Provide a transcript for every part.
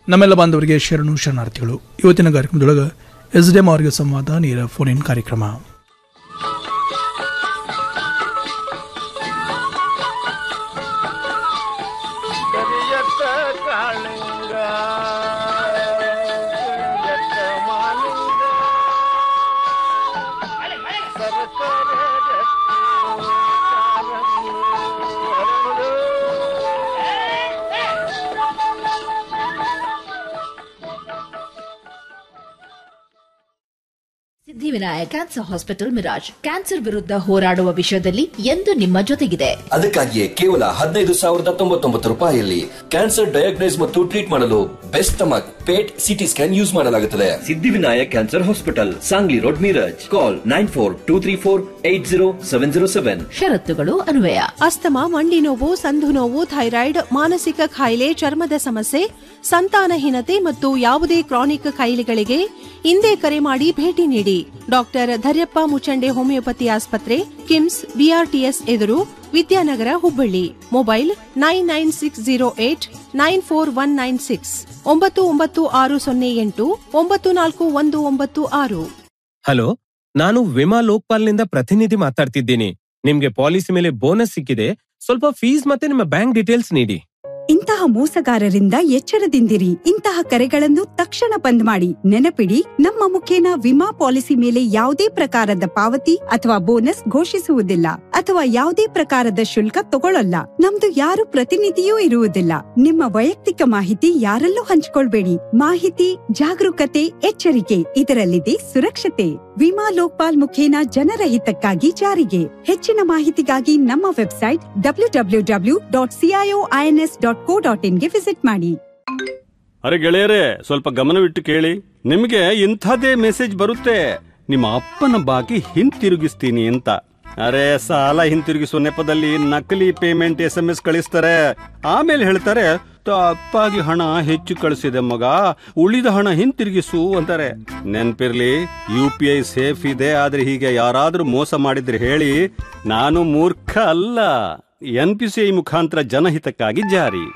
ನಮ್ಮೆಲ್ಲ ಬಾಂಧವರಿಗೆ ಶರಣು ಶರಣಾರ್ಥಿಗಳು ಇವತ್ತಿನ ಕಾರ್ಯಕ್ರಮದೊಳಗೆ ಎಸ್ ಡಿ ಎಂ ಅವರಿಗೆ ಸಂವಾದ ನೇರ ಫೋನ್ ಇನ್ ಕಾರ್ಯಕ್ರಮ ಕರಿಯತ್ತ ಕಾಳಿಂಗ ಕರಿಯತ್ತ ಮಾಲಿಂಗ ಸರಸರ ರತ್ನ ಕಾಲಂಗಿ ಹರಳು. Siddhivinayaka cancer hospital Miraj cancer ವಿರುದ್ಧ ಹೋರಾಡುವ ವಿಷಯದಲ್ಲಿ ಎಂದು ನಿಮ್ಮ ಜೊತೆಗಿದೆ ಅದಕ್ಕಾಗಿಯೇ ಕೇವಲ ಹದಿನೈದು ಸಾವಿರದ ತೊಂಬತ್ತೊಂಬತ್ತು ರೂಪಾಯಿಯಲ್ಲಿ ಕ್ಯಾನ್ಸರ್ ಡಯಾಗ್ನೈಸ್ ಮತ್ತು ಟ್ರೀಟ್ ಮಾಡಲು best stomach PET CT scan use ಮಾಡಲಾಗುತ್ತದೆ Siddhivinayak cancer hospital Sangli road Miraj call nine four two three four eight zero seven zero seven ಷರತ್ತುಗಳು ಅನ್ವಯ ಅಸ್ತಮ ಮಂಡಿ ನೋವು ಸಂಧು ನೋವು ಥೈರಾಯ್ಡ್ ಮಾನಸಿಕ ಕಾಯಿಲೆ ಚರ್ಮದ ಸಮಸ್ಯೆ ಸಂತಾನಹೀನತೆ ಮತ್ತು ಯಾವುದೇ ಕ್ರಾನಿಕ್ ಕಾಯಿಲೆಗಳಿಗೆ ಇಂದೇ ಕರೆ ಮಾಡಿ ಭೇಟಿ ನೀಡಿ ಡಾಕ್ಟರ್ ಧರ್ಯಪ್ಪ ಮುಚಂಡೆ ಹೋಮಿಯೋಪತಿ ಆಸ್ಪತ್ರೆ ಕಿಮ್ಸ್ ಬಿಆರ್ಟಿಎಸ್ ಎದುರು Vidyanagar Hubballi mobile nine nine six zero eight nine four one nine six ಒಂಬತ್ತು ಒಂಬತ್ತು ಆರು ಸೊನ್ನೆ ಎಂಟು ಒಂಬತ್ತು ನಾಲ್ಕು ಒಂದು ಒಂಬತ್ತು ಆರು ಹಲೋ ನಾನು ವಿಮಾ ಲೋಕ್ಪಾಲ್ನಿಂದ ಪ್ರತಿನಿಧಿ ಮಾತಾಡ್ತಿದ್ದೀನಿ ನಿಮ್ಗೆ ಪಾಲಿಸಿ ಮೇಲೆ ಬೋನಸ್ ಸಿಕ್ಕಿದೆ ಸ್ವಲ್ಪ ಫೀಸ್ ಮತ್ತೆ ನಿಮ್ಮ ಬ್ಯಾಂಕ್ ಡೀಟೇಲ್ಸ್ ನೀಡಿ ಇಂತಹ ಮೋಸಗಾರರಿಂದ ಎಚ್ಚರದಿಂದಿರಿ ಇಂತಹ ಕರೆಗಳನ್ನು ತಕ್ಷಣ ಬಂದ್ ಮಾಡಿ ನೆನಪಿಡಿ ನಮ್ಮ ಮುಖೇನ ವಿಮಾ ಪಾಲಿಸಿ ಮೇಲೆ ಯಾವುದೇ ಪ್ರಕಾರದ ಪಾವತಿ ಅಥವಾ ಬೋನಸ್ ಘೋಷಿಸುವುದಿಲ್ಲ ಅಥವಾ ಯಾವುದೇ ಪ್ರಕಾರದ ಶುಲ್ಕ ತಗೊಳ್ಳಲ್ಲ ನಮ್ದು ಯಾರು ಪ್ರತಿನಿಧಿಯೂ ಇರುವುದಿಲ್ಲ ನಿಮ್ಮ ವೈಯಕ್ತಿಕ ಮಾಹಿತಿ ಯಾರಲ್ಲೂ ಹಂಚಿಕೊಳ್ಬೇಡಿ ಮಾಹಿತಿ ಜಾಗರೂಕತೆ ಎಚ್ಚರಿಕೆ ಇದರಲ್ಲಿದೆ ಸುರಕ್ಷತೆ ವಿಮಾ ಲೋಕ್ಪಾಲ್ ಮುಖೇನ ಜನರ ಹಿತಕ್ಕಾಗಿ ಜಾರಿಗೆ ಹೆಚ್ಚಿನ ಮಾಹಿತಿಗಾಗಿ ನಮ್ಮ website W W W dot CIO INS dot co dot ಇನ್ಗೆ ವಿಸಿಟ್ ಮಾಡಿ ಅರೆ ಗೆಳೆಯರೇ ಸ್ವಲ್ಪ ಗಮನವಿಟ್ಟು ಕೇಳಿ ನಿಮಗೆ ಇಂಥದೇ ಮೆಸೇಜ್ ಬರುತ್ತೆ ನಿಮ್ಮ ಅಪ್ಪನ ಬಾಕಿ ಹಿಂತಿರುಗಿಸ್ತೀನಿ ಅಂತ ಅರೆ ಸಾಲ ಹಿಂತಿರುಗಿಸುವ ನೆಪದಲ್ಲಿ ನಕಲಿ ಪೇಮೆಂಟ್ ಎಸ್ ಎಂ ಎಸ್ ಕಳಿಸ್ತಾರೆ ಆಮೇಲೆ ಹೇಳ್ತಾರೆ ತಪ್ಪಾಗಿ ಹಣ ಹೆಚ್ಚು ಕಳಿಸಿದೆ ಮಗ ಉಳಿದ ಹಣ ಹಿಂತಿರುಗಿಸು ಅಂತಾರೆ ನೆನ್ಪಿರ್ಲಿ ಯು ಪಿ ಐ ಸೇಫ್ ಇದೆ ಆದ್ರೆ ಹೀಗೆ ಯಾರಾದ್ರೂ ಮೋಸ ಮಾಡಿದ್ರೆ ಹೇಳಿ ನಾನು ಮೂರ್ಖ ಅಲ್ಲ ಎನ್ ಪಿ ಸಿ ಐ ಮುಖಾಂತರ ಜನಹಿತಕ್ಕಾಗಿ ಜಾರಿ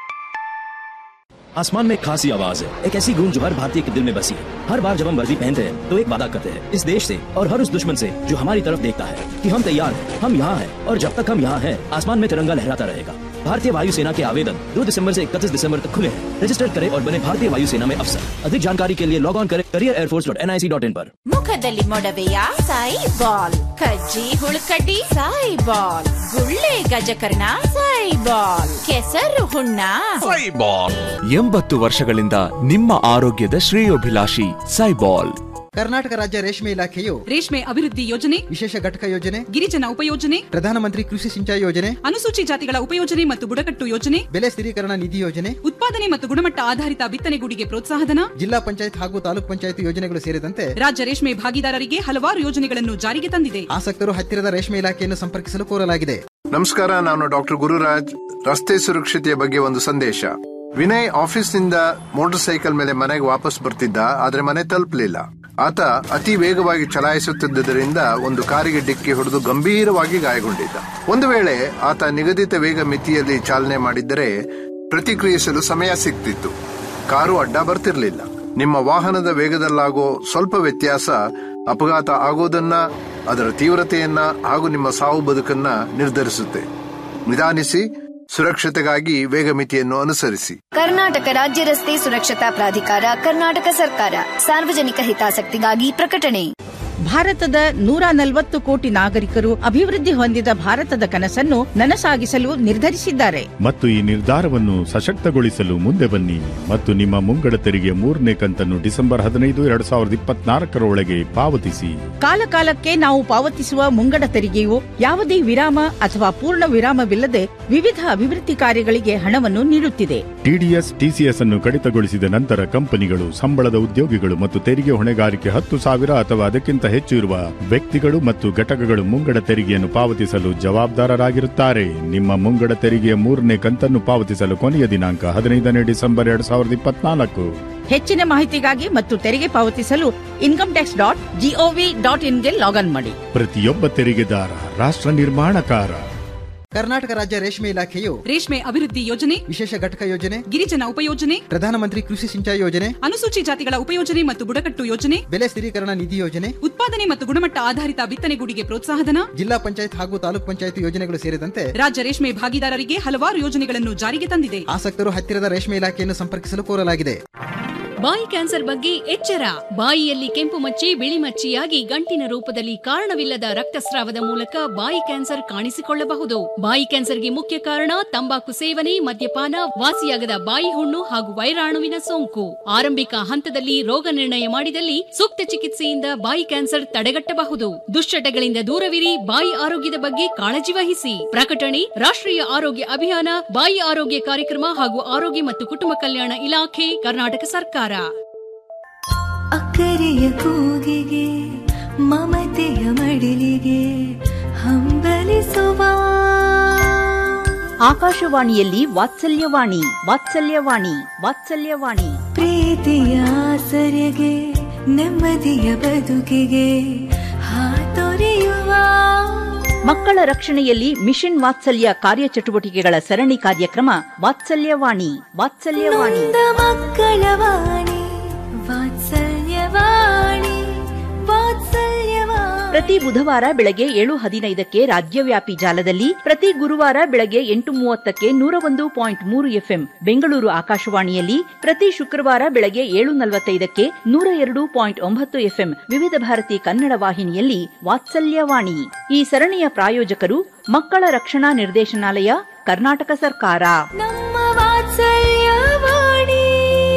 आसमान में एक खासी आवाज है एक ऐसी गूंज जो हर भारतीय के दिल में बसी है हर बार जब हम वर्दी पहनते हैं तो एक वादा करते हैं इस देश से और हर उस दुश्मन से जो हमारी तरफ देखता है कि हम तैयार हैं हम यहाँ हैं और जब तक हम यहाँ हैं आसमान में तिरंगा लहराता रहेगा भारतीय वायुसेना के आवेदन 2 दिसंबर से 31 दिसंबर तक खुले हैं रजिस्टर करें और बने भारतीय वायुसेना में अफसर अधिक जानकारी के लिए लॉग ऑन करें career air force dot N I C dot in पर ಮುಖದಲ್ಲಿ ಮೊಡವೆಯ ಸಾಯಿ ಬಾಲ್ ಕಜ್ಜಿ ಹುಳುಕಡ್ಡಿ ಸಾಯಿ ಬಾಲ್ ಗುಳ್ಳೆ ಗಜಕರ್ಣ ಸಾಯಿ ಬಾಲ್ ಕೆಸರು ಹುಣ್ಣ ಎಂಬತ್ತು ವರ್ಷಗಳಿಂದ ನಿಮ್ಮ ಆರೋಗ್ಯದ ಶ್ರೇಯೋಭಿಲಾಷಿ ಸೈಬಾಲ್ ಕರ್ನಾಟಕ ರಾಜ್ಯ ರೇಷ್ಮೆ ಇಲಾಖೆಯು ರೇಷ್ಮೆ ಅಭಿವೃದ್ಧಿ ಯೋಜನೆ ವಿಶೇಷ ಘಟಕ ಯೋಜನೆ ಗಿರಿಜನ ಉಪಯೋಜನೆ ಪ್ರಧಾನಮಂತ್ರಿ ಕೃಷಿ ಸಿಂಚಾಯಿ ಯೋಜನೆ ಅನುಸೂಚಿ ಜಾತಿಗಳ ಉಪಯೋಜನೆ ಮತ್ತು ಬುಡಕಟ್ಟು ಯೋಜನೆ ಬೆಲೆ ಸ್ಥಿರೀಕರಣ ನಿಧಿ ಯೋಜನೆ ಉತ್ಪಾದನೆ ಮತ್ತು ಗುಣಮಟ್ಟ ಆಧಾರಿತ ಬಿತ್ತನೆಗೂಡಿಗೆ ಪ್ರೋತ್ಸಾಹಧನ ಜಿಲ್ಲಾ ಪಂಚಾಯತ್ ಹಾಗೂ ತಾಲೂಕ್ ಪಂಚಾಯತ್ ಯೋಜನೆಗಳು ಸೇರಿದಂತೆ ರಾಜ್ಯ ರೇಷ್ಮೆ ಭಾಗಿದಾರರಿಗೆ ಹಲವಾರು ಯೋಜನೆಗಳನ್ನು ಜಾರಿಗೆ ತಂದಿದೆ ಆಸಕ್ತರು ಹತ್ತಿರದ ರೇಷ್ಮೆ ಇಲಾಖೆಯನ್ನು ಸಂಪರ್ಕಿಸಲು ಕೋರಲಾಗಿದೆ ನಮಸ್ಕಾರ ನಾನು ಡಾಕ್ಟರ್ ಗುರುರಾಜ್ ರಸ್ತೆ ಸುರಕ್ಷತೆಯ ಬಗ್ಗೆ ಒಂದು ಸಂದೇಶ ವಿನಯ್ ಆಫೀಸ್ನಿಂದ ಮೋಟಾರ್ ಸೈಕಲ್ ಮೇಲೆ ಮನೆಗೆ ವಾಪಸ್ ಬರ್ತಿದ್ದ ಆದ್ರೆ ಮನೆ ತಲುಪಲಿಲ್ಲ ಆತ ಅತಿ ವೇಗವಾಗಿ ಚಲಾಯಿಸುತ್ತಿದ್ದರಿಂದ ಒಂದು ಕಾರಿಗೆ ಡಿಕ್ಕಿ ಹೊಡೆದು ಗಂಭೀರವಾಗಿ ಗಾಯಗೊಂಡಿದ್ದ ಒಂದು ವೇಳೆ ಆತ ನಿಗದಿತ ವೇಗ ಮಿತಿಯಲ್ಲಿ ಚಾಲನೆ ಮಾಡಿದ್ದರೆ ಪ್ರತಿಕ್ರಿಯಿಸಲು ಸಮಯ ಸಿಗ್ತಿತ್ತು ಕಾರು ಅಡ್ಡ ಬರ್ತಿರ್ಲಿಲ್ಲ ನಿಮ್ಮ ವಾಹನದ ವೇಗದಲ್ಲಾಗೋ ಸ್ವಲ್ಪ ವ್ಯತ್ಯಾಸ ಅಪಘಾತ ಆಗೋದನ್ನ ಅದರ ತೀವ್ರತೆಯನ್ನ ಹಾಗೂ ನಿಮ್ಮ ಸಾವು ಬದುಕನ್ನ ನಿರ್ಧರಿಸುತ್ತೆ ನಿಧಾನಿಸಿ ಸುರಕ್ಷತೆಗಾಗಿ ವೇಗ ಮಿತಿಯನ್ನು ಅನುಸರಿಸಿ ಕರ್ನಾಟಕ ರಾಜ್ಯ ರಸ್ತೆ ಸುರಕ್ಷತಾ ಪ್ರಾಧಿಕಾರ ಕರ್ನಾಟಕ ಸರ್ಕಾರ ಸಾರ್ವಜನಿಕ ಹಿತಾಸಕ್ತಿಗಾಗಿ ಪ್ರಕಟಣೆ ಭಾರತದ ನೂರ ನಲವತ್ತು ಕೋಟಿ ನಾಗರಿಕರು ಅಭಿವೃದ್ಧಿ ಹೊಂದಿದ ಭಾರತದ ಕನಸನ್ನು ನನಸಾಗಿಸಲು ನಿರ್ಧರಿಸಿದ್ದಾರೆ ಮತ್ತು ಈ ನಿರ್ಧಾರವನ್ನು ಸಶಕ್ತಗೊಳಿಸಲು ಮುಂದೆ ಬನ್ನಿ ಮತ್ತು ನಿಮ್ಮ ಮುಂಗಡ ತೆರಿಗೆ ಮೂರನೇ ಕಂತನ್ನು ಡಿಸೆಂಬರ್ ಹದಿನೈದು ಎರಡ್ ಸಾವಿರದ ಇಪ್ಪತ್ನಾಲ್ಕರ ಒಳಗೆ ಪಾವತಿಸಿ ಕಾಲಕಾಲಕ್ಕೆ ನಾವು ಪಾವತಿಸುವ ಮುಂಗಡ ತೆರಿಗೆಯು ಯಾವುದೇ ವಿರಾಮ ಅಥವಾ ಪೂರ್ಣ ವಿರಾಮವಿಲ್ಲದೆ ವಿವಿಧ ಅಭಿವೃದ್ಧಿ ಕಾರ್ಯಗಳಿಗೆ ಹಣವನ್ನು ನೀಡುತ್ತಿದೆ ಟಿಡಿಎಸ್ ಟಿಸಿಎಸ್ ಅನ್ನು ಕಡಿತಗೊಳಿಸಿದ ನಂತರ ಕಂಪನಿಗಳು ಸಂಬಳದ ಉದ್ಯೋಗಿಗಳು ಮತ್ತು ತೆರಿಗೆ ಹೊಣೆಗಾರಿಕೆ ಹತ್ತು ಸಾವಿರ ಅಥವಾ ಅದಕ್ಕಿಂತ ಹೆಚ್ಚು ಇರುವ ವ್ಯಕ್ತಿಗಳು ಮತ್ತು ಘಟಕಗಳು ಮುಂಗಡ ತೆರಿಗೆಯನ್ನು ಪಾವತಿಸಲು ಜವಾಬ್ದಾರರಾಗಿರುತ್ತಾರೆ ನಿಮ್ಮ ಮುಂಗಡ ತೆರಿಗೆಯ ಮೂರನೇ ಕಂತನ್ನು ಪಾವತಿಸಲು ಕೊನೆಯ ದಿನಾಂಕ ಹದಿನೈದನೇ ಡಿಸೆಂಬರ್ ಎರಡ್ ಸಾವಿರದ ಇಪ್ಪತ್ನಾಲ್ಕು ಹೆಚ್ಚಿನ ಮಾಹಿತಿಗಾಗಿ ಮತ್ತು ತೆರಿಗೆ ಪಾವತಿಸಲು income tax dot GOV dot ಇನ್ಗೆ ಲಾಗಿನ್ ಮಾಡಿ ಪ್ರತಿಯೊಬ್ಬ ತೆರಿಗೆದಾರ ರಾಷ್ಟ್ರ ನಿರ್ಮಾಣಕಾರ ಕರ್ನಾಟಕ ರಾಜ್ಯ ರೇಷ್ಮೆ ಇಲಾಖೆಯು ರೇಷ್ಮೆ ಅಭಿವೃದ್ಧಿ ಯೋಜನೆ ವಿಶೇಷ ಘಟಕ ಯೋಜನೆ ಗಿರಿಜನ ಉಪಯೋಜನೆ ಪ್ರಧಾನಮಂತ್ರಿ ಕೃಷಿ ಸಿಂಚಾಯಿ ಯೋಜನೆ ಅನುಸೂಚಿ ಜಾತಿಗಳ ಉಪಯೋಜನೆ ಮತ್ತು ಬುಡಕಟ್ಟು ಯೋಜನೆ ಬೆಲೆ ಸ್ಥಿರೀಕರಣ ನಿಧಿ ಯೋಜನೆ ಉತ್ಪಾದನೆ ಮತ್ತು ಗುಣಮಟ್ಟ ಆಧಾರಿತ ಬಿತ್ತನೆಗೂಡಿಗೆ ಪ್ರೋತ್ಸಾಹಧನ ಜಿಲ್ಲಾ ಪಂಚಾಯತ್ ಹಾಗೂ ತಾಲೂಕ್ ಪಂಚಾಯತ್ ಯೋಜನೆಗಳು ಸೇರಿದಂತೆ ರಾಜ್ಯ ರೇಷ್ಮೆ ಭಾಗಿದಾರರಿಗೆ ಹಲವಾರು ಯೋಜನೆಗಳನ್ನು ಜಾರಿಗೆ ತಂದಿದೆ ಆಸಕ್ತರು ಹತ್ತಿರದ ರೇಷ್ಮೆ ಇಲಾಖೆಯನ್ನು ಸಂಪರ್ಕಿಸಲು ಕೋರಲಾಗಿದೆ ಬಾಯಿ ಕ್ಯಾನ್ಸರ್ ಬಗ್ಗೆ ಎಚ್ಚರ ಬಾಯಿಯಲ್ಲಿ ಕೆಂಪು ಮಚ್ಚೆ ಬಿಳಿ ಮಚ್ಚೆಯಾಗಿ ಗಂಟಿನ ರೂಪದಲ್ಲಿ ಕಾರಣವಿಲ್ಲದ ರಕ್ತಸ್ರಾವದ ಮೂಲಕ ಬಾಯಿ ಕ್ಯಾನ್ಸರ್ ಕಾಣಿಸಿಕೊಳ್ಳಬಹುದು ಬಾಯಿ ಕ್ಯಾನ್ಸರ್ಗೆ ಮುಖ್ಯ ಕಾರಣ ತಂಬಾಕು ಸೇವನೆ ಮದ್ಯಪಾನ ವಾಸಿಯಾಗದ ಬಾಯಿ ಹುಣ್ಣು ಹಾಗೂ ವೈರಾಣುವಿನ ಸೋಂಕು ಆರಂಭಿಕ ಹಂತದಲ್ಲಿ ರೋಗ ನಿರ್ಣಯ ಮಾಡಿದಲ್ಲಿ ಸೂಕ್ತ ಚಿಕಿತ್ಸೆಯಿಂದ ಬಾಯಿ ಕ್ಯಾನ್ಸರ್ ತಡೆಗಟ್ಟಬಹುದು ದುಶ್ಚಟಗಳಿಂದ ದೂರವಿರಿ ಬಾಯಿ ಆರೋಗ್ಯದ ಬಗ್ಗೆ ಕಾಳಜಿ ವಹಿಸಿ ಪ್ರಕಟಣೆ ರಾಷ್ಟ್ರೀಯ ಆರೋಗ್ಯ ಅಭಿಯಾನ ಬಾಯಿ ಆರೋಗ್ಯ ಕಾರ್ಯಕ್ರಮ ಹಾಗೂ ಆರೋಗ್ಯ ಮತ್ತು ಕುಟುಂಬ ಕಲ್ಯಾಣ ಇಲಾಖೆ ಕರ್ನಾಟಕ ಸರ್ಕಾರ ಅಕ್ಕರೆಯ ಕೂಗಿಗೆ ಮಮತೆಯ ಮಡಿಲಿಗೆ ಹಂಬಲಿಸುವ ಆಕಾಶವಾಣಿಯಲ್ಲಿ ವಾತ್ಸಲ್ಯವಾಣಿ ವಾತ್ಸಲ್ಯವಾಣಿ ವಾತ್ಸಲ್ಯವಾಣಿ ಪ್ರೀತಿಯ ಸೆರೆಗೆ ನೆಮ್ಮದಿಯ ಬದುಕಿಗೆ ಹಾತೊರೆಯುವ ಮಕ್ಕಳ ರಕ್ಷಣೆಯಲ್ಲಿ ಮಿಷನ್ ವಾತ್ಸಲ್ಯ ಕಾರ್ಯಚಟುವಟಿಕೆಗಳ ಸರಣಿ ಕಾರ್ಯಕ್ರಮ ವಾತ್ಸಲ್ಯವಾಣಿ ವಾತ್ಸಲ್ಯವಾಣಿ ನೊಂದ ಮಕ್ಕಳ ವಾಣಿ ವಾತ್ಸಲ್ಯವಾಣಿ ವಾತ್ಸಲ್ಯವಾಣಿ ಪ್ರತಿ ಬುಧವಾರ ಬೆಳಗ್ಗೆ ಏಳು ಹದಿನೈದಕ್ಕೆ ರಾಜ್ಯವ್ಯಾಪಿ ಜಾಲದಲ್ಲಿ ಪ್ರತಿ ಗುರುವಾರ ಬೆಳಗ್ಗೆ ಎಂಟು ಮೂವತ್ತಕ್ಕೆ ನೂರ ಒಂದು ಪಾಯಿಂಟ್ ಮೂರು ಎಫ್ಎಂ ಬೆಂಗಳೂರು ಆಕಾಶವಾಣಿಯಲ್ಲಿ ಪ್ರತಿ ಶುಕ್ರವಾರ ಬೆಳಗ್ಗೆ ಏಳು ನಲವತ್ತೈದಕ್ಕೆ ನೂರ ಎರಡು ಪಾಯಿಂಟ್ ಒಂಬತ್ತು ಎಫ್ಎಂ ವಿವಿಧ ಭಾರತಿ ಕನ್ನಡ ವಾಹಿನಿಯಲ್ಲಿ ವಾತ್ಸಲ್ಯವಾಣಿ ಈ ಸರಣಿಯ ಪ್ರಾಯೋಜಕರು ಮಕ್ಕಳ ರಕ್ಷಣಾ ನಿರ್ದೇಶನಾಲಯ ಕರ್ನಾಟಕ ಸರ್ಕಾರ ನಮ್ಮ ವಾತ್ಸಲ್ಯವಾಣಿ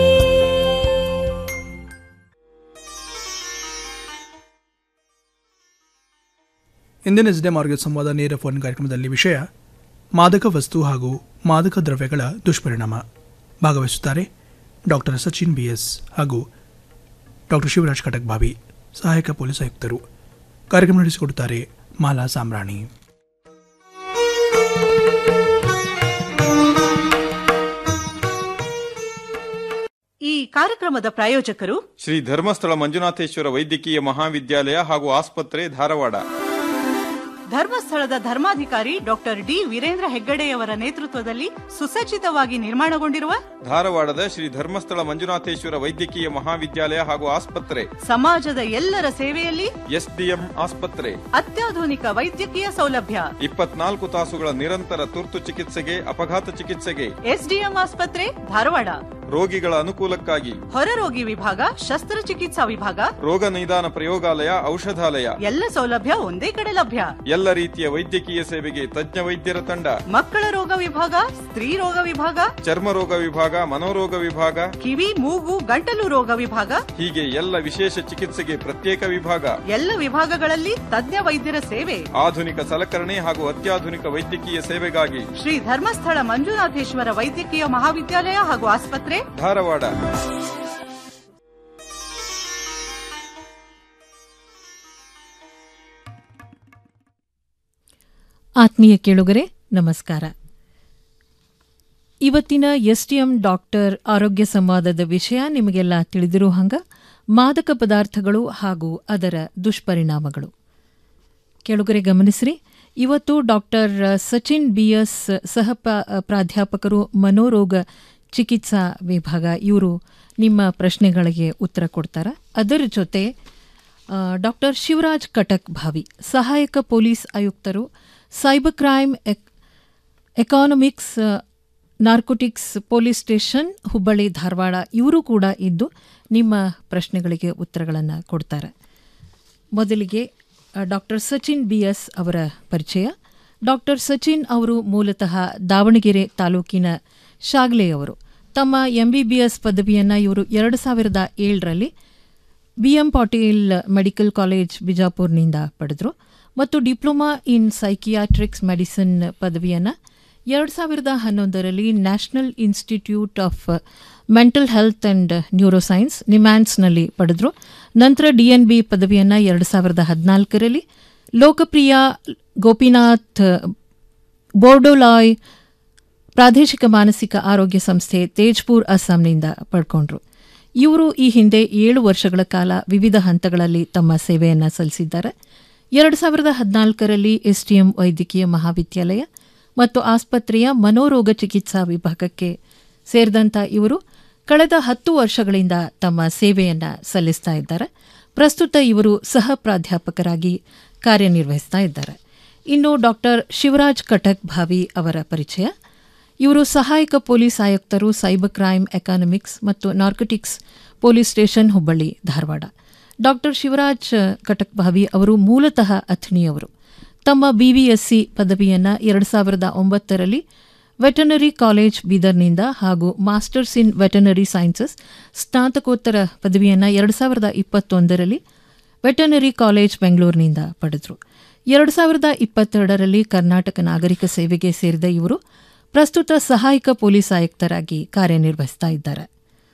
ಇಂದಿನ ಎಸ್ ಡಿ ಮಾರ್ಗ ಸಂವಾದ ನೇರ ಫೋನ್ ಕಾರ್ಯಕ್ರಮದಲ್ಲಿ ವಿಷಯ ಮಾದಕ ವಸ್ತು ಹಾಗೂ ಮಾದಕ ದ್ರವ್ಯಗಳ ದುಷ್ಪರಿಣಾಮ ಭಾಗವಹಿಸುತ್ತಾರೆ doctor Sachin B S doctor Shivraj Katak Bhavi ಸಹಾಯಕ ಪೊಲೀಸ್ ಆಯುಕ್ತರು ಕಾರ್ಯಕ್ರಮ ನಡೆಸಿಕೊಡುತ್ತಾರೆ ಮಾಲಾ ಸಾಮ್ರಾಣಿ ಈ ಕಾರ್ಯಕ್ರಮದ ಪ್ರಾಯೋಜಕರು ಶ್ರೀ ಧರ್ಮಸ್ಥಳ ಮಂಜುನಾಥೇಶ್ವರ ವೈದ್ಯಕೀಯ ಮಹಾವಿದ್ಯಾಲಯ ಹಾಗೂ ಆಸ್ಪತ್ರೆ ಧಾರವಾಡ ಧರ್ಮಸ್ಥಳದ ಧರ್ಮಾಧಿಕಾರಿ ಡಾಕ್ಟರ್ ಡಿ ವೀರೇಂದ್ರ ಹೆಗ್ಗಡೆಯವರ ನೇತೃತ್ವದಲ್ಲಿ ಸುಸಜ್ಜಿತವಾಗಿ ನಿರ್ಮಾಣಗೊಂಡಿರುವ ಧಾರವಾಡದ ಶ್ರೀ ಧರ್ಮಸ್ಥಳ ಮಂಜುನಾಥೇಶ್ವರ ವೈದ್ಯಕೀಯ ಮಹಾವಿದ್ಯಾಲಯ ಹಾಗೂ ಆಸ್ಪತ್ರೆ ಸಮಾಜದ ಎಲ್ಲರ ಸೇವೆಯಲ್ಲಿ ಎಸ್ಡಿಎಂ ಆಸ್ಪತ್ರೆ ಅತ್ಯಾಧುನಿಕ ವೈದ್ಯಕೀಯ ಸೌಲಭ್ಯ ಇಪ್ಪತ್ನಾಲ್ಕು ತಾಸುಗಳ ನಿರಂತರ ತುರ್ತು ಚಿಕಿತ್ಸೆಗೆ ಅಪಘಾತ ಚಿಕಿತ್ಸೆಗೆ ಎಸ್ಡಿಎಂ ಆಸ್ಪತ್ರೆ ಧಾರವಾಡ ರೋಗಿಗಳ ಅನುಕೂಲಕ್ಕಾಗಿ ಹೊರರೋಗಿ ವಿಭಾಗ ಶಸ್ತ್ರಚಿಕಿತ್ಸಾ ವಿಭಾಗ ರೋಗ ನಿದಾನ ಪ್ರಯೋಗಾಲಯ ಔಷಧಾಲಯ ಎಲ್ಲ ಸೌಲಭ್ಯ ಒಂದೇ ಕಡೆ ಲಭ್ಯ ಎಲ್ಲ ರೀತಿಯ ವೈದ್ಯಕೀಯ ಸೇವೆಗೆ ತಜ್ಞ ವೈದ್ಯರ ತಂಡ ಮಕ್ಕಳ ರೋಗ ವಿಭಾಗ ಸ್ತ್ರೀ ರೋಗ ವಿಭಾಗ ಚರ್ಮ ರೋಗ ವಿಭಾಗ ಮನೋರೋಗ ವಿಭಾಗ ಕಿವಿ ಮೂಗು ಗಂಟಲು ರೋಗ ವಿಭಾಗ ಹೀಗೆ ಎಲ್ಲ ವಿಶೇಷ ಚಿಕಿತ್ಸೆಗೆ ಪ್ರತ್ಯೇಕ ವಿಭಾಗ ಎಲ್ಲ ವಿಭಾಗಗಳಲ್ಲಿ ತಜ್ಞ ವೈದ್ಯರ ಸೇವೆ ಆಧುನಿಕ ಸಲಕರಣೆ ಹಾಗೂ ಅತ್ಯಾಧುನಿಕ ವೈದ್ಯಕೀಯ ಸೇವೆಗಾಗಿ ಶ್ರೀ ಧರ್ಮಸ್ಥಳ ಮಂಜುನಾಥೇಶ್ವರ ವೈದ್ಯಕೀಯ ಮಹಾವಿದ್ಯಾಲಯ ಹಾಗೂ ಆಸ್ಪತ್ರೆ ಧಾರವಾಡ ಆತ್ಮೀಯ ಕೇಳುಗರೆ ನಮಸ್ಕಾರ ಇವತ್ತಿನ ಎಸ್ಟಿಎಂ ಡಾಕ್ಟರ್ ಆರೋಗ್ಯ ಸಂವಾದದ ವಿಷಯ ನಿಮಗೆಲ್ಲ ತಿಳಿದಿರೋ ಹಂಗ ಮಾದಕ ಪದಾರ್ಥಗಳು ಹಾಗೂ ಅದರ ದುಷ್ಪರಿಣಾಮಗಳು ಕೇಳುಗರೆ ಗಮನಿಸ್ರಿ ಇವತ್ತು ಡಾಕ್ಟರ್ ಸಚಿನ್ ಬಿಎಸ್ ಸಹ ಪ- ಪ್ರಾಧ್ಯಾಪಕರು ಮನೋರೋಗ ಚಿಕಿತ್ಸಾ ವಿಭಾಗ ಇವರು ನಿಮ್ಮ ಪ್ರಶ್ನೆಗಳಿಗೆ ಉತ್ತರ ಕೊಡ್ತಾರೆ ಅದರ ಜೊತೆ ಡಾಕ್ಟರ್ ಶಿವರಾಜ್ ಕಟಕ್ ಭಾವಿ ಸಹಾಯಕ ಪೊಲೀಸ್ ಆಯುಕ್ತರು ಸೈಬರ್ ಕ್ರೈಮ್ ಎಕ್ economics narcotics police station Hubballi Dharwad ಇವರು ಕೂಡ ಇದ್ದು ನಿಮ್ಮ ಪ್ರಶ್ನೆಗಳಿಗೆ ಉತ್ತರಗಳನ್ನು ಕೊಡ್ತಾರೆ ಮೊದಲಿಗೆ ಡಾಕ್ಟರ್ ಸಚಿನ್ ಬಿ ಎಸ್ ಅವರ ಪರಿಚಯ ಡಾಕ್ಟರ್ ಸಚಿನ್ ಅವರು ಮೂಲತಃ ದಾವಣಗೆರೆ ತಾಲೂಕಿನ ಶಾಗ್ಲೆಯವರು ತಮ್ಮ ಎಂ ಬಿ ಬಿ ಎಸ್ ಪದವಿಯನ್ನು ಇವರು ಎರಡು ಸಾವಿರದ ಏಳರಲ್ಲಿ B M Patil medical college ಬಿಜಾಪುರ್ನಿಂದ ಪಡೆದರು ಮತ್ತು ಡಿಪ್ಲೊಮಾ ಇನ್ ಸೈಕಿಯಾಟ್ರಿಕ್ಸ್ ಮೆಡಿಸಿನ್ ಪದವಿಯನ್ನು ಎರಡು ಸಾವಿರದ ಹನ್ನೊಂದರಲ್ಲಿ national institute of mental health and neuroscience ನಿಮ್ಯಾನ್ಸ್ನಲ್ಲಿ ಪಡೆದರು ನಂತರ ಡಿ ಎನ್ ಬಿ ಪದವಿಯನ್ನು ಎರಡು ಸಾವಿರದ ಹದಿನಾಲ್ಕರಲ್ಲಿ ಲೋಕಪ್ರಿಯ ಗೋಪಿನಾಥ್ ಬೋರ್ಡೋಲಾಯ್ ಪ್ರಾದೇಶಿಕ ಮಾನಸಿಕ ಆರೋಗ್ಯ ಸಂಸ್ಥೆ ತೇಜ್ಪುರ್ ಅಸ್ಸಾಂನಿಂದ ಪಡ್ಕೊಂಡ್ರು ಇವರು ಈ ಹಿಂದೆ ಏಳು ವರ್ಷಗಳ ಕಾಲ ವಿವಿಧ ಹಂತಗಳಲ್ಲಿ ತಮ್ಮ ಸೇವೆಯನ್ನು ಸಲ್ಲಿಸಿದ್ದಾರೆ ಎರಡು ಸಾವಿರದ ಹದಿನಾಲ್ಕರಲ್ಲಿ ಎಸ್ಟಿಎಂ ವೈದ್ಯಕೀಯ ಮಹಾವಿದ್ಯಾಲಯ ಮತ್ತು ಆಸ್ಪತ್ರೆಯ ಮನೋರೋಗ ಚಿಕಿತ್ಸಾ ವಿಭಾಗಕ್ಕೆ ಸೇರಿದಂಥ ಇವರು ಕಳೆದ ಹತ್ತು ವರ್ಷಗಳಿಂದ ತಮ್ಮ ಸೇವೆಯನ್ನು ಸಲ್ಲಿಸ್ತಾ ಇದ್ದಾರೆ ಪ್ರಸ್ತುತ ಇವರು ಸಹ ಪ್ರಾಧ್ಯಾಪಕರಾಗಿ ಕಾರ್ಯನಿರ್ವಹಿಸ್ತಾ ಇದ್ದಾರೆ ಇನ್ನು ಡಾಕ್ಟರ್ ಶಿವರಾಜ್ ಕಟಕ್ ಭಾವಿ ಅವರ ಪರಿಚಯ ಇವರು ಸಹಾಯಕ ಪೊಲೀಸ್ ಆಯುಕ್ತರು ಸೈಬರ್ ಕ್ರೈಮ್ ಎಕಾನಮಿಕ್ಸ್ ಮತ್ತು narcotics police station Hubballi Dharwad doctor Shivraj Katak Bhavi ಅವರು ಮೂಲತಃ ಅಥಣಿಯವರು ತಮ್ಮ ಬಿವಿಎಸ್ಸಿ ಪದವಿಯನ್ನು ಎರಡು ಸಾವಿರದ ಒಂಬತ್ತರಲ್ಲಿ ವೆಟನರಿ ಕಾಲೇಜ್ ಬೀದರ್ನಿಂದ ಹಾಗೂ ಮಾಸ್ಟರ್ಸ್ ಇನ್ ವೆಟನರಿ ಸೈನ್ಸಸ್ ಸ್ನಾತಕೋತ್ತರ ಪದವಿಯನ್ನು ಎರಡು ಸಾವಿರದ ಇಪ್ಪತ್ತೊಂದರಲ್ಲಿ ವೆಟನರಿ ಕಾಲೇಜ್ ಬೆಂಗಳೂರಿನಿಂದ ಪಡೆದರು ಎರಡು ಸಾವಿರದ ಇಪ್ಪತ್ತೆರಡರಲ್ಲಿ ಕರ್ನಾಟಕ ನಾಗರಿಕ ಸೇವೆಗೆ ಸೇರಿದ ಇವರು ಪ್ರಸ್ತುತ ಸಹಾಯಕ ಪೊಲೀಸ್ ಆಯುಕ್ತರಾಗಿ ಕಾರ್ಯನಿರ್ವಹಿಸ್ತಾ ಇದ್ದಾರೆ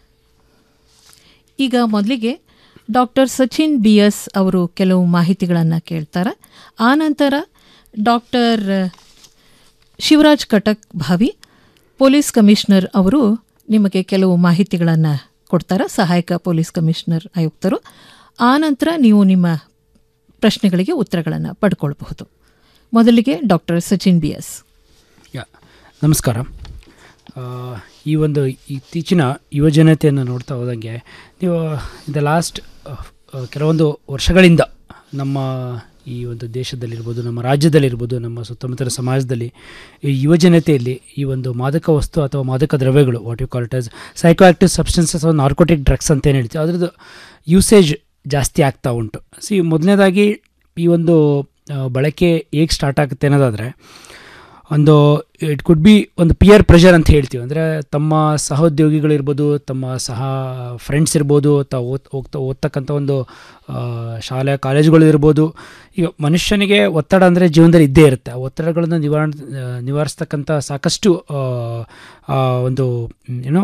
ಈಗ ಮೊದಲಿಗೆ ಡಾಕ್ಟರ್ ಸಚಿನ್ ಬಿ ಎಸ್ ಅವರು ಕೆಲವು ಮಾಹಿತಿಗಳನ್ನು ಕೇಳ್ತಾರೆ ಆನಂತರ ಡಾಕ್ಟರ್ ಶಿವರಾಜ್ ಕಟಕ್ ಭಾವಿ ಪೊಲೀಸ್ ಕಮಿಷನರ್ ಅವರು ನಿಮಗೆ ಕೆಲವು ಮಾಹಿತಿಗಳನ್ನು ಕೊಡ್ತಾರೆ ಸಹಾಯಕ ಪೊಲೀಸ್ ಕಮಿಷನರ್ ಆಯುಕ್ತರು ಆನಂತರ ನೀವು ನಿಮ್ಮ ಪ್ರಶ್ನೆಗಳಿಗೆ ಉತ್ತರಗಳನ್ನು ಪಡ್ಕೊಳ್ಬಹುದು ಮೊದಲಿಗೆ doctor Sachin B S yeah ನಮಸ್ಕಾರ ಆ, ಈ ಒಂದು ಇತ್ತೀಚಿನ ಯುವಜನತೆಯನ್ನು ನೋಡ್ತಾ ಹೋದಂಗೆ ನೀವು ದ ಲಾಸ್ಟ್ ಕೆಲವೊಂದು ವರ್ಷಗಳಿಂದ ನಮ್ಮ ಈ ಒಂದು ದೇಶದಲ್ಲಿರ್ಬೋದು ನಮ್ಮ ರಾಜ್ಯದಲ್ಲಿರ್ಬೋದು ನಮ್ಮ ಸುತ್ತಮುತ್ತಲ ಸಮಾಜದಲ್ಲಿ ಈ ಯುವಜನತೆಯಲ್ಲಿ ಈ ಒಂದು ಮಾದಕ ವಸ್ತು ಅಥವಾ ಮಾದಕ ದ್ರವ್ಯಗಳು what you call it as psycho active substances ಅಥವಾ ನಾರ್ಕೋಟಿಕ್ ಡ್ರಗ್ಸ್ ಅಂತ ಏನು ಹೇಳ್ತೀವಿ ಅದ್ರದ್ದು ಯೂಸೇಜ್ ಜಾಸ್ತಿ ಆಗ್ತಾ ಉಂಟು ಸಿ ಮೊದಲನೇದಾಗಿ ಈ ಒಂದು ಆ, ಬಳಕೆ ಹೇಗೆ ಸ್ಟಾರ್ಟ್ ಆಗುತ್ತೆ ಅನ್ನೋದಾದರೆ ಒಂದು ಇಟ್ ಕುಡ್ ಬಿ ಒಂದು ಪಿಯರ್ ಪ್ರೆಷರ್ ಅಂತ ಹೇಳ್ತೀವಿ ಅಂದರೆ ತಮ್ಮ ಸಹೋದ್ಯೋಗಿಗಳಿರ್ಬೋದು ತಮ್ಮ ಸಹ ಫ್ರೆಂಡ್ಸ್ ಇರ್ಬೋದು ತಾವು ಓದ್ ಹೋಗ್ತಾ ಓದ್ತಕ್ಕಂಥ ಒಂದು ಆ, ಶಾಲೆ ಕಾಲೇಜುಗಳಿರ್ಬೋದು ಈಗ ಮನುಷ್ಯನಿಗೆ ಒತ್ತಡ ಅಂದರೆ ಜೀವನದಲ್ಲಿ ಇದ್ದೇ ಇರುತ್ತೆ ಆ ಒತ್ತಡಗಳನ್ನು ನಿವಾರ ನಿವಾರಿಸ್ತಕ್ಕಂಥ ಸಾಕಷ್ಟು ಆ, ಆ, ಒಂದು ಏನೋ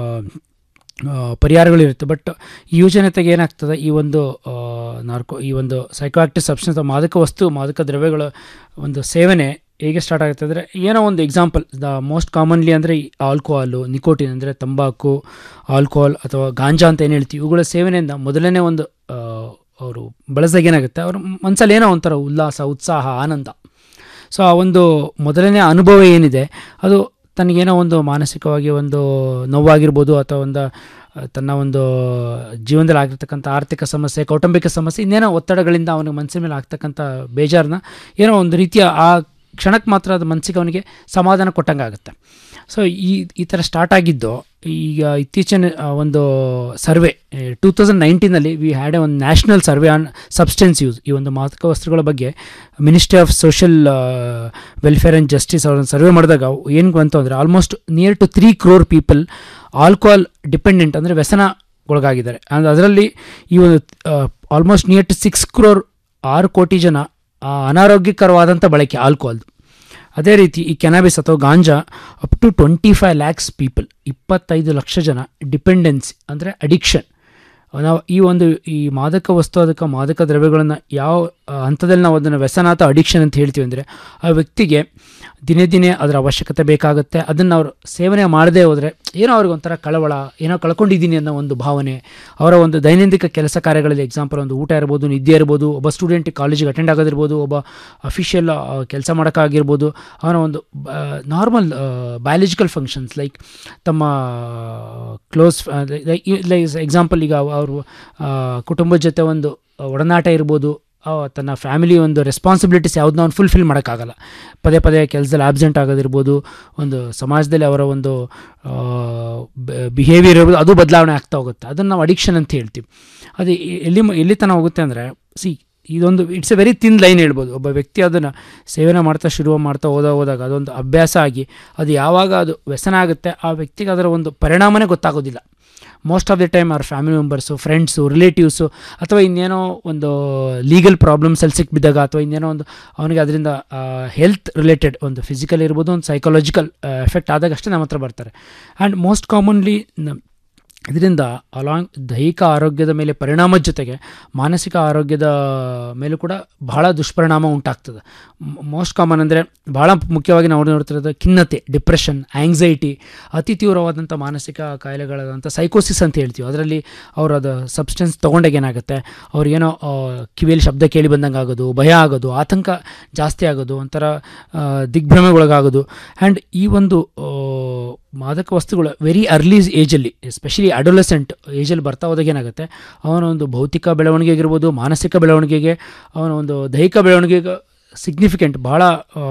ಆ, ಪರಿಹಾರಗಳಿರುತ್ತೆ ಬಟ್ ಈ ಯೋಜನೆತೆಗೆ ಏನಾಗ್ತದೆ ಈ ಒಂದು ಆ, ನಾರ್ಕೋ ಈ ಒಂದು ಸೈಕೋಆಕ್ಟಿವ್ ಸಬ್ಸ್ಟೆನ್ಸ್ ಮಾದಕ ವಸ್ತು ಮಾದಕ ದ್ರವ್ಯಗಳ ಒಂದು ಸೇವನೆ ಹೇಗೆ ಸ್ಟಾರ್ಟ್ ಆಗುತ್ತೆ ಅಂದರೆ ಏನೋ ಒಂದು ಎಕ್ಸಾಂಪಲ್ ದ ಮೋಸ್ಟ್ ಕಾಮನ್ಲಿ ಅಂದರೆ ಆಲ್ಕೋಹಾಲು ನಿಕೋಟಿನ್ ಅಂದರೆ ತಂಬಾಕು ಆಲ್ಕೋಹಾಲ್ ಅಥವಾ ಗಾಂಜಾ ಅಂತ ಏನು ಹೇಳ್ತೀವಿ ಇವುಗಳ ಸೇವನೆಯಿಂದ ಮೊದಲನೇ ಒಂದು ಆ, ಅವರು ಬಳಸಿದಾಗ ಏನಾಗುತ್ತೆ ಅವ್ರ ಮನಸ್ಸಲ್ಲಿ ಏನೋ ಒಂಥರ ಉಲ್ಲಾಸ ಉತ್ಸಾಹ ಆನಂದ ಸೊ ಆ ಒಂದು ಮೊದಲನೇ ಅನುಭವ ಏನಿದೆ ಅದು ತನಗೇನೋ ಒಂದು ಮಾನಸಿಕವಾಗಿ ಒಂದು ನೋವಾಗಿರ್ಬೋದು ಅಥವಾ ಒಂದು ಆ, ತನ್ನ ಒಂದು ಜೀವನದಲ್ಲಿ ಆಗಿರ್ತಕ್ಕಂಥ ಆರ್ಥಿಕ ಸಮಸ್ಯೆ ಕೌಟುಂಬಿಕ ಸಮಸ್ಯೆ ಇನ್ನೇನೋ ಒತ್ತಡಗಳಿಂದ ಅವನಿಗೆ ಮನಸ್ಸಿನ ಮೇಲೆ ಆಗ್ತಕ್ಕಂಥ ಬೇಜಾರನ್ನ ಏನೋ ಒಂದು ರೀತಿಯ ಆ ಕ್ಷಣಕ್ಕೆ ಮಾತ್ರ ಅದು ಮನಸ್ಸಿಗೆ ಅವನಿಗೆ ಸಮಾಧಾನ ಕೊಟ್ಟಂಗೆ ಆಗುತ್ತೆ ಸೊ ಈ ಈ ಥರ ಸ್ಟಾರ್ಟ್ ಆಗಿದ್ದು ಈಗ ಇತ್ತೀಚಿನ ಆ, ಒಂದು ಸರ್ವೆ ಟೂ ತೌಸಂಡ್ ನೈನ್ಟೀನಲ್ಲಿ ವಿ ಹ್ಯಾಡ್ ಎ ಒಂದು national survey on substance use ಈ ಒಂದು ಮಾದಕ ವಸ್ತುಗಳ ಬಗ್ಗೆ ministry of social welfare and justice ಅವ್ರನ್ನ ಸರ್ವೆ ಮಾಡಿದಾಗ ಏನು ಬಂತು ಅಂದರೆ almost near to three crore people alcohol dependent ಅಂದರೆ ವ್ಯಸನಗೊಳಗಾಗಿದ್ದಾರೆ ಅಂದರೆ ಅದರಲ್ಲಿ ಈ ಒಂದು almost near to six crore ಆರು ಕೋಟಿ ಜನ ಆ, ಅನಾರೋಗ್ಯಕರವಾದಂಥ ಬಳಕೆ ಆಲ್ಕೋಹಾಲ್ದು ಅದೇ ರೀತಿ ಈ ಕೆನಾಬಿಸ್ ಅಥವಾ ಗಾಂಜಾ up to twenty five lakhs people ಇಪ್ಪತ್ತೈದು ಲಕ್ಷ ಜನ ಡಿಪೆಂಡೆನ್ಸಿ ಅಂದರೆ ಅಡಿಕ್ಷನ್ ನಾವು ಈ ಒಂದು ಈ ಮಾದಕ ವಸ್ತು ಅದಕ್ಕೆ ಮಾದಕ ದ್ರವ್ಯಗಳನ್ನು ಯಾವ ಆ, ಹಂತದಲ್ಲಿ ನಾವು ಅದನ್ನು ವ್ಯಸನ ಅಥವಾ ಅಡಿಕ್ಷನ್ ಅಂತ ಹೇಳ್ತೀವಿ ಅಂದರೆ ಆ ವ್ಯಕ್ತಿಗೆ ದಿನೇ ದಿನೇ ಅದರ ಅವಶ್ಯಕತೆ ಬೇಕಾಗುತ್ತೆ ಅದನ್ನು ಅವರು ಸೇವನೆ ಮಾಡದೇ ಹೋದರೆ ಏನೋ ಅವ್ರಿಗೆ ಒಂಥರ ಕಳವಳ ಏನೋ ಕಳ್ಕೊಂಡಿದ್ದೀನಿ ಅನ್ನೋ ಒಂದು ಭಾವನೆ ಅವರ ಒಂದು ದೈನಂದಿನ ಕೆಲಸ ಕಾರ್ಯಗಳಲ್ಲಿ ಎಕ್ಸಾಂಪಲ್ ಒಂದು ಊಟ ಇರ್ಬೋದು ನಿದ್ದೆ ಇರ್ಬೋದು ಒಬ್ಬ ಸ್ಟೂಡೆಂಟ್ ಕಾಲೇಜಿಗೆ ಅಟೆಂಡ್ ಆಗೋದಿರ್ಬೋದು ಒಬ್ಬ ಅಫಿಷಿಯಲ್ ಕೆಲಸ ಮಾಡೋಕ್ಕಾಗಿರ್ಬೋದು ಅವನ ಒಂದು ನಾರ್ಮಲ್ ಬಯಾಲಜಿಕಲ್ ಫಂಕ್ಷನ್ಸ್ ಲೈಕ್ ತಮ್ಮ ಕ್ಲೋಸ್ ಎಕ್ಸಾಂಪಲ್ ಈಗ ಅವರು ಕುಟುಂಬದ ಜೊತೆ ಒಂದು ಒಡನಾಟ ಇರ್ಬೋದು ಆ, ತನ್ನ ಫ್ಯಾಮಿಲಿ ಒಂದು ರೆಸ್ಪಾನ್ಸಿಬಿಲಿಟೀಸ್ ಯಾವುದನ್ನ ಅವ್ನು ಫುಲ್ಫಿಲ್ ಮಾಡೋಕ್ಕಾಗಲ್ಲ ಪದೇ ಪದೇ ಕೆಲಸದಲ್ಲಿ ಆಬ್ಸೆಂಟ್ ಆಗೋದಿರ್ಬೋದು ಒಂದು ಸಮಾಜದಲ್ಲಿ ಅವರ ಒಂದು ಬಿಹೇವಿಯರ್ ಇರ್ಬೋದು ಅದು ಬದಲಾವಣೆ ಆಗ್ತಾ ಹೋಗುತ್ತೆ ಅದನ್ನು ನಾವು ಅಡಿಕ್ಷನ್ ಅಂತ ಹೇಳ್ತೀವಿ ಅದು ಎ- ಎಲ್ಲಿ ಮ- ಎಲ್ಲಿ ತನಕ ಹೋಗುತ್ತೆ ಅಂದರೆ ಸಿ ಇದೊಂದು it's a very thin line ಹೇಳ್ಬೋದು ಒಬ್ಬ ವ್ಯಕ್ತಿ ಅದನ್ನು ಸೇವನೆ ಮಾಡ್ತಾ ಶುರು ಮಾಡ್ತಾ ಹೋದ ಹೋದಾಗ ಅದೊಂದು ಅಭ್ಯಾಸ ಆಗಿ ಅದು ಯಾವಾಗ ಅದು ವ್ಯಸನ ಆಗುತ್ತೆ ಆ ವ್ಯಕ್ತಿಗೆ ಅದರ ಒಂದು ಪರಿಣಾಮನೇ ಗೊತ್ತಾಗೋದಿಲ್ಲ ಮೋಸ್ಟ್ ಆಫ್ ದಿ ಟೈಮ್ ಅವ್ರ ಫ್ಯಾಮಿಲಿ ಮೆಂಬರ್ಸು ಫ್ರೆಂಡ್ಸು ರಿಲೇಟಿವ್ಸು ಅಥವಾ ಇನ್ನೇನೋ ಒಂದು ಲೀಗಲ್ ಪ್ರಾಬ್ಲಮ್ಸಲ್ಲಿ ಸಿಕ್ಬಿದ್ದಾಗ ಅಥವಾ ಇನ್ನೇನೋ ಒಂದು ಅವನಿಗೆ ಅದರಿಂದ ಹೆಲ್ತ್ ರಿಲೇಟೆಡ್ ಒಂದು ಫಿಸಿಕಲ್ ಇರ್ಬೋದು ಒಂದು ಸೈಕಾಲಜಿಕಲ್ ಎಫೆಕ್ಟ್ ಆದಾಗ ಅಷ್ಟೇ ನಮ್ಮ ಹತ್ರ ಬರ್ತಾರೆ ಆ್ಯಂಡ್ ಮೋಸ್ಟ್ ಕಾಮನ್ಲಿ ಇದರಿಂದ ಅಲಾಂಗ್ ದೈಹಿಕ ಆರೋಗ್ಯದ ಮೇಲೆ ಪರಿಣಾಮದ ಜೊತೆಗೆ ಮಾನಸಿಕ ಆರೋಗ್ಯದ ಮೇಲೂ ಕೂಡ ಬಹಳ ದುಷ್ಪರಿಣಾಮ ಉಂಟಾಗ್ತದೆ ಮೋಸ್ಟ್ ಕಾಮನ್ ಅಂದರೆ ಭಾಳ ಮುಖ್ಯವಾಗಿ ನಾವು ನೋಡ್ತಿರೋದು ಖಿನ್ನತೆ ಡಿಪ್ರೆಷನ್ ಆ್ಯಂಗ್ಸೈಟಿ ಅತಿ ತೀವ್ರವಾದಂಥ ಮಾನಸಿಕ ಕಾಯಿಲೆಗಳಾದಂಥ ಸೈಕೋಸಿಸ್ ಅಂತ ಹೇಳ್ತೀವಿ ಅದರಲ್ಲಿ ಅವರು ಅದು ಸಬ್ಸ್ಟೆನ್ಸ್ ತೊಗೊಂಡಾಗ ಏನಾಗುತ್ತೆ ಅವ್ರಿಗೇನೋ ಆ, ಕಿವಿಯಲ್ಲಿ ಶಬ್ದ ಕೇಳಿ ಬಂದಂಗೆ ಆಗೋದು ಭಯ ಆಗೋದು ಆತಂಕ ಜಾಸ್ತಿ ಆಗೋದು ಒಂಥರ ಆ, ದಿಗ್ಭ್ರಮೆಗೊಳಗಾಗೋದು ಆ್ಯಂಡ್ ಈ ಒಂದು ಆ, ಮಾದಕ ವಸ್ತುಗಳು ವೆರಿ ಅರ್ಲಿ ಏಜಲ್ಲಿ ಎಸ್ಪೆಷಲಿ ಅಡೋಲೆಸೆಂಟ್ ಏಜಲ್ಲಿ ಬರ್ತಾ ಹೋದಾಗ ಏನಾಗುತ್ತೆ ಅವನ ಒಂದು ಭೌತಿಕ ಬೆಳವಣಿಗೆ ಆಗಿರ್ಬೋದು ಮಾನಸಿಕ ಬೆಳವಣಿಗೆಗೆ ಅವನ ಒಂದು ದೈಹಿಕ ಬೆಳವಣಿಗೆಗೆ ಸಿಗ್ನಿಫಿಕೆಂಟ್ ಭಾಳ ಆ,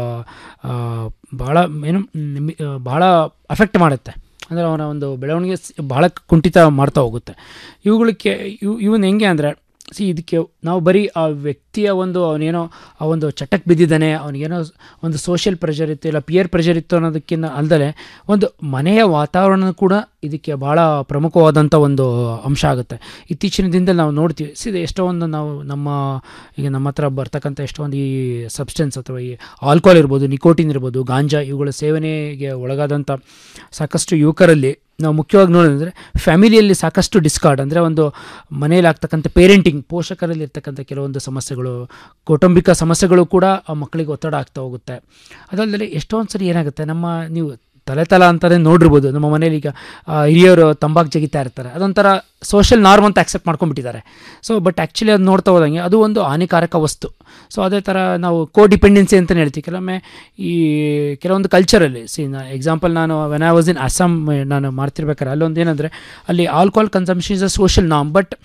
ಆ, ಭಾಳ ಏನು ಮ್, ಆ, ಭಾಳ ಅಫೆಕ್ಟ್ ಮಾಡುತ್ತೆ ಅಂದರೆ ಅವನ ಒಂದು ಬೆಳವಣಿಗೆ ಸ್- ಭಾಳ ಕುಂಠಿತ ಮಾಡ್ತಾ ಹೋಗುತ್ತೆ ಇವುಗಳಿಗೆ ಇವು ಇವನ್ ಹೆಂಗೆ ಅಂದರೆ ಸಿ ಇದಕ್ಕೆ ನಾವು ಬರೀ ಆ ವ್ಯಕ್ತಿಯ ಒಂದು ಅವನೇನೋ ಆ ಒಂದು ಚಟಕ್ಕೆ ಬಿದ್ದಿದ್ದಾನೆ ಅವನಿಗೇನೋ ಒಂದು ಸೋಷಿಯಲ್ ಪ್ರೆಷರ್ ಇತ್ತು ಇಲ್ಲ ಪಿಯರ್ ಪ್ರೆಷರ್ ಇತ್ತು ಅನ್ನೋದಕ್ಕಿಂತ ಅಲ್ಲದೆ ಒಂದು ಮನೆಯ ವಾತಾವರಣ ಕೂಡ ಇದಕ್ಕೆ ಭಾಳ ಪ್ರಮುಖವಾದಂಥ ಒಂದು ಅಂಶ ಆಗುತ್ತೆ ಇತ್ತೀಚಿನ ದಿನದಲ್ಲಿ ನಾವು ನೋಡ್ತೀವಿ ಸಿ ಎಷ್ಟೋ ಒಂದು ನಾವು ನಮ್ಮ ಈಗ ನಮ್ಮ ಹತ್ರ ಬರ್ತಕ್ಕಂಥ ಎಷ್ಟೊಂದು ಈ ಸಬ್ಸ್ಟೆನ್ಸ್ ಅಥವಾ ಈ ಆಲ್ಕೋಹಾಲ್ ಇರ್ಬೋದು ನಿಕೋಟಿನ್ ಇರ್ಬೋದು ಗಾಂಜಾ ಇವುಗಳ ಸೇವನೆಗೆ ಒಳಗಾದಂಥ ಸಾಕಷ್ಟು ಯುವಕರಲ್ಲಿ ನಾವು ಮುಖ್ಯವಾಗಿ ನೋಡೋದಂದರೆ ಫ್ಯಾಮಿಲಿಯಲ್ಲಿ ಸಾಕಷ್ಟು ಡಿಸ್ಕಾರ್ಡ್ ಅಂದರೆ ಒಂದು ಮನೆಯಲ್ಲಿ ಆಗ್ತಕ್ಕಂಥ ಪೇರೆಂಟಿಂಗ್ ಪೋಷಕರಲ್ಲಿ ಇರ್ತಕ್ಕಂಥ ಕೆಲವೊಂದು ಸಮಸ್ಯೆಗಳು ಕೌಟುಂಬಿಕ ಸಮಸ್ಯೆಗಳು ಕೂಡ ಆ ಮಕ್ಕಳಿಗೆ ಒತ್ತಡ ಆಗ್ತಾ ಹೋಗುತ್ತೆ ಅದಲ್ಲದೆ ಎಷ್ಟೊಂದು ಸರಿ ಏನಾಗುತ್ತೆ ನಮ್ಮ ನೀವು ತಲೆ ತಲ ಅಂತಲೇ ನೋಡಿರ್ಬೋದು ನಮ್ಮ ಮನೇಲಿ ಈಗ ಆ, ಹಿರಿಯರು ತಂಬಾಕು ಜಗಿತಾ ಇರ್ತಾರೆ ಅದೊಂಥರ ಸೋಷಿಯಲ್ ನಾರ್ಮ್ ಅಂತ ಆಕ್ಸೆಪ್ಟ್ ಮಾಡ್ಕೊಂಡ್ಬಿಟ್ಟಿದ್ದಾರೆ ಸೊ ಬಟ್ ಆ್ಯಕ್ಚುಲಿ ಅದು ನೋಡ್ತಾ ಹೋದಂಗೆ ಅದು ಒಂದು ಹಾನಿಕಾರಕ ವಸ್ತು ಸೊ ಅದೇ ಥರ ನಾವು ಕೋ ಡಿಪೆಂಡೆನ್ಸಿ ಅಂತಲೇ ಹೇಳ್ತೀವಿ ಕೆಲವೊಮ್ಮೆ ಈ ಕೆಲವೊಂದು ಕಲ್ಚರಲ್ಲಿ ಸಿ ನಾ ಎಕ್ಸಾಂಪಲ್ ನಾನು when I was in Assam ನಾನು ಮಾಡ್ತಿರ್ಬೇಕಾದ್ರೆ ಅಲ್ಲೊಂದು ಏನಂದರೆ ಅಲ್ಲಿ alcohol consumption is a social ನಾಮ್ but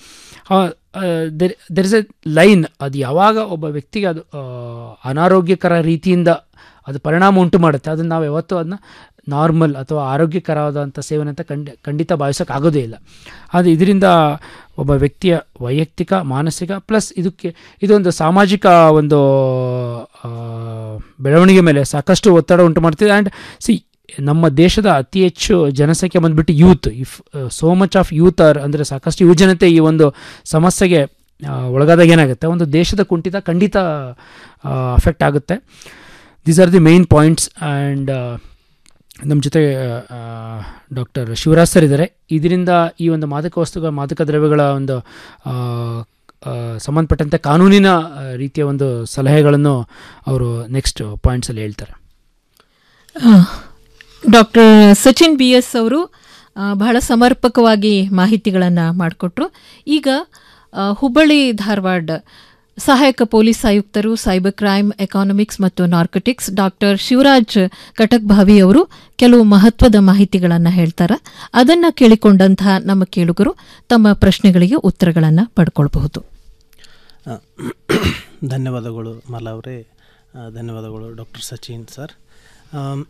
there there is a line ಅದು ಯಾವಾಗ ಒಬ್ಬ ವ್ಯಕ್ತಿಗೆ ಅದು ಆ, ಅನಾರೋಗ್ಯಕರ ರೀತಿಯಿಂದ ಅದು ಪರಿಣಾಮ ಉಂಟು ಮಾಡುತ್ತೆ ಅದನ್ನು ನಾವು ಯಾವತ್ತೂ ಅದನ್ನ ನಾರ್ಮಲ್ ಅಥವಾ ಆರೋಗ್ಯಕರವಾದಂಥ ಸೇವನೆ ಅಂತ ಖಂಡಿ ಖಂಡಿತ ಭಾವಿಸೋಕ್ಕಾಗೋದೇ ಇಲ್ಲ ಅದು ಇದರಿಂದ ಒಬ್ಬ ವ್ಯಕ್ತಿಯ ವೈಯಕ್ತಿಕ ಮಾನಸಿಕ ಪ್ಲಸ್ ಇದಕ್ಕೆ ಇದೊಂದು ಸಾಮಾಜಿಕ ಒಂದು ಆ, ಬೆಳವಣಿಗೆ ಮೇಲೆ ಸಾಕಷ್ಟು ಒತ್ತಡ ಉಂಟು ಮಾಡ್ತಿದೆ ಆ್ಯಂಡ್ ಸಿ ನಮ್ಮ ದೇಶದ ಅತಿ ಹೆಚ್ಚು ಜನಸಂಖ್ಯೆ ಬಂದ್ಬಿಟ್ಟು youth if so much of youth are ಅಂದರೆ ಸಾಕಷ್ಟು ಯುವಜನತೆ ಈ ಒಂದು ಸಮಸ್ಯೆಗೆ ಆ, ಒಳಗಾದಾಗ ಏನಾಗುತ್ತೆ ಒಂದು ದೇಶದ ಕುಂಠಿತ ಖಂಡಿತ ಅಫೆಕ್ಟ್ ಆಗುತ್ತೆ these are the main points and ನಮ್ಮ ಜೊತೆ ಡಾಕ್ಟರ್ ಶಿವರಾಜ್ ಸರ್ ಇದ್ದಾರೆ ಇದರಿಂದ ಈ ಒಂದು ಮಾದಕ ವಸ್ತುಗಳ ಮಾದಕ ದ್ರವ್ಯಗಳ ಒಂದು ಆ, ಆ, ಸಂಬಂಧಪಟ್ಟಂತೆ ಕಾನೂನಿನ ಆ, ರೀತಿಯ ಒಂದು ಸಲಹೆಗಳನ್ನು ಅವರು ನೆಕ್ಸ್ಟ್ ಪಾಯಿಂಟ್ಸಲ್ಲಿ ಹೇಳ್ತಾರೆ ಡಾಕ್ಟರ್ ಸಚಿನ್ ಬಿ ಎಸ್ ಅವರು ಆ, ಬಹಳ ಸಮರ್ಪಕವಾಗಿ ಮಾಹಿತಿಗಳನ್ನು ಮಾಡಿಕೊಟ್ರು ಈಗ ಆ, ಹುಬ್ಬಳ್ಳಿ ಧಾರವಾಡ ಸಹಾಯಕ ಪೊಲೀಸ್ ಆಯುಕ್ತರು ಸೈಬರ್ ಕ್ರೈಮ್ ಎಕಾನಮಿಕ್ಸ್ ಮತ್ತು ನಾರ್ಕೋಟಿಕ್ಸ್ ಡಾಕ್ಟರ್ ಶಿವರಾಜ್ ಕಟಕ್ ಭಾವಿ ಅವರು ಕೆಲವು ಮಹತ್ವದ ಮಾಹಿತಿಗಳನ್ನು ಹೇಳ್ತಾರೆ ಅದನ್ನು ಕೇಳಿಕೊಂಡಂತಹ ನಮ್ಮ ಕೇಳುಗರು ತಮ್ಮ ಪ್ರಶ್ನೆಗಳಿಗೆ ಉತ್ತರಗಳನ್ನು ಪಡ್ಕೊಳ್ಬಹುದು ಆ, ಧನ್ಯವಾದಗಳು ಮಾಲಾ ಅವರೇ ಆ, ಧನ್ಯವಾದಗಳು ಡಾಕ್ಟರ್ ಸಚಿನ್ ಸರ್ ಆಮ್,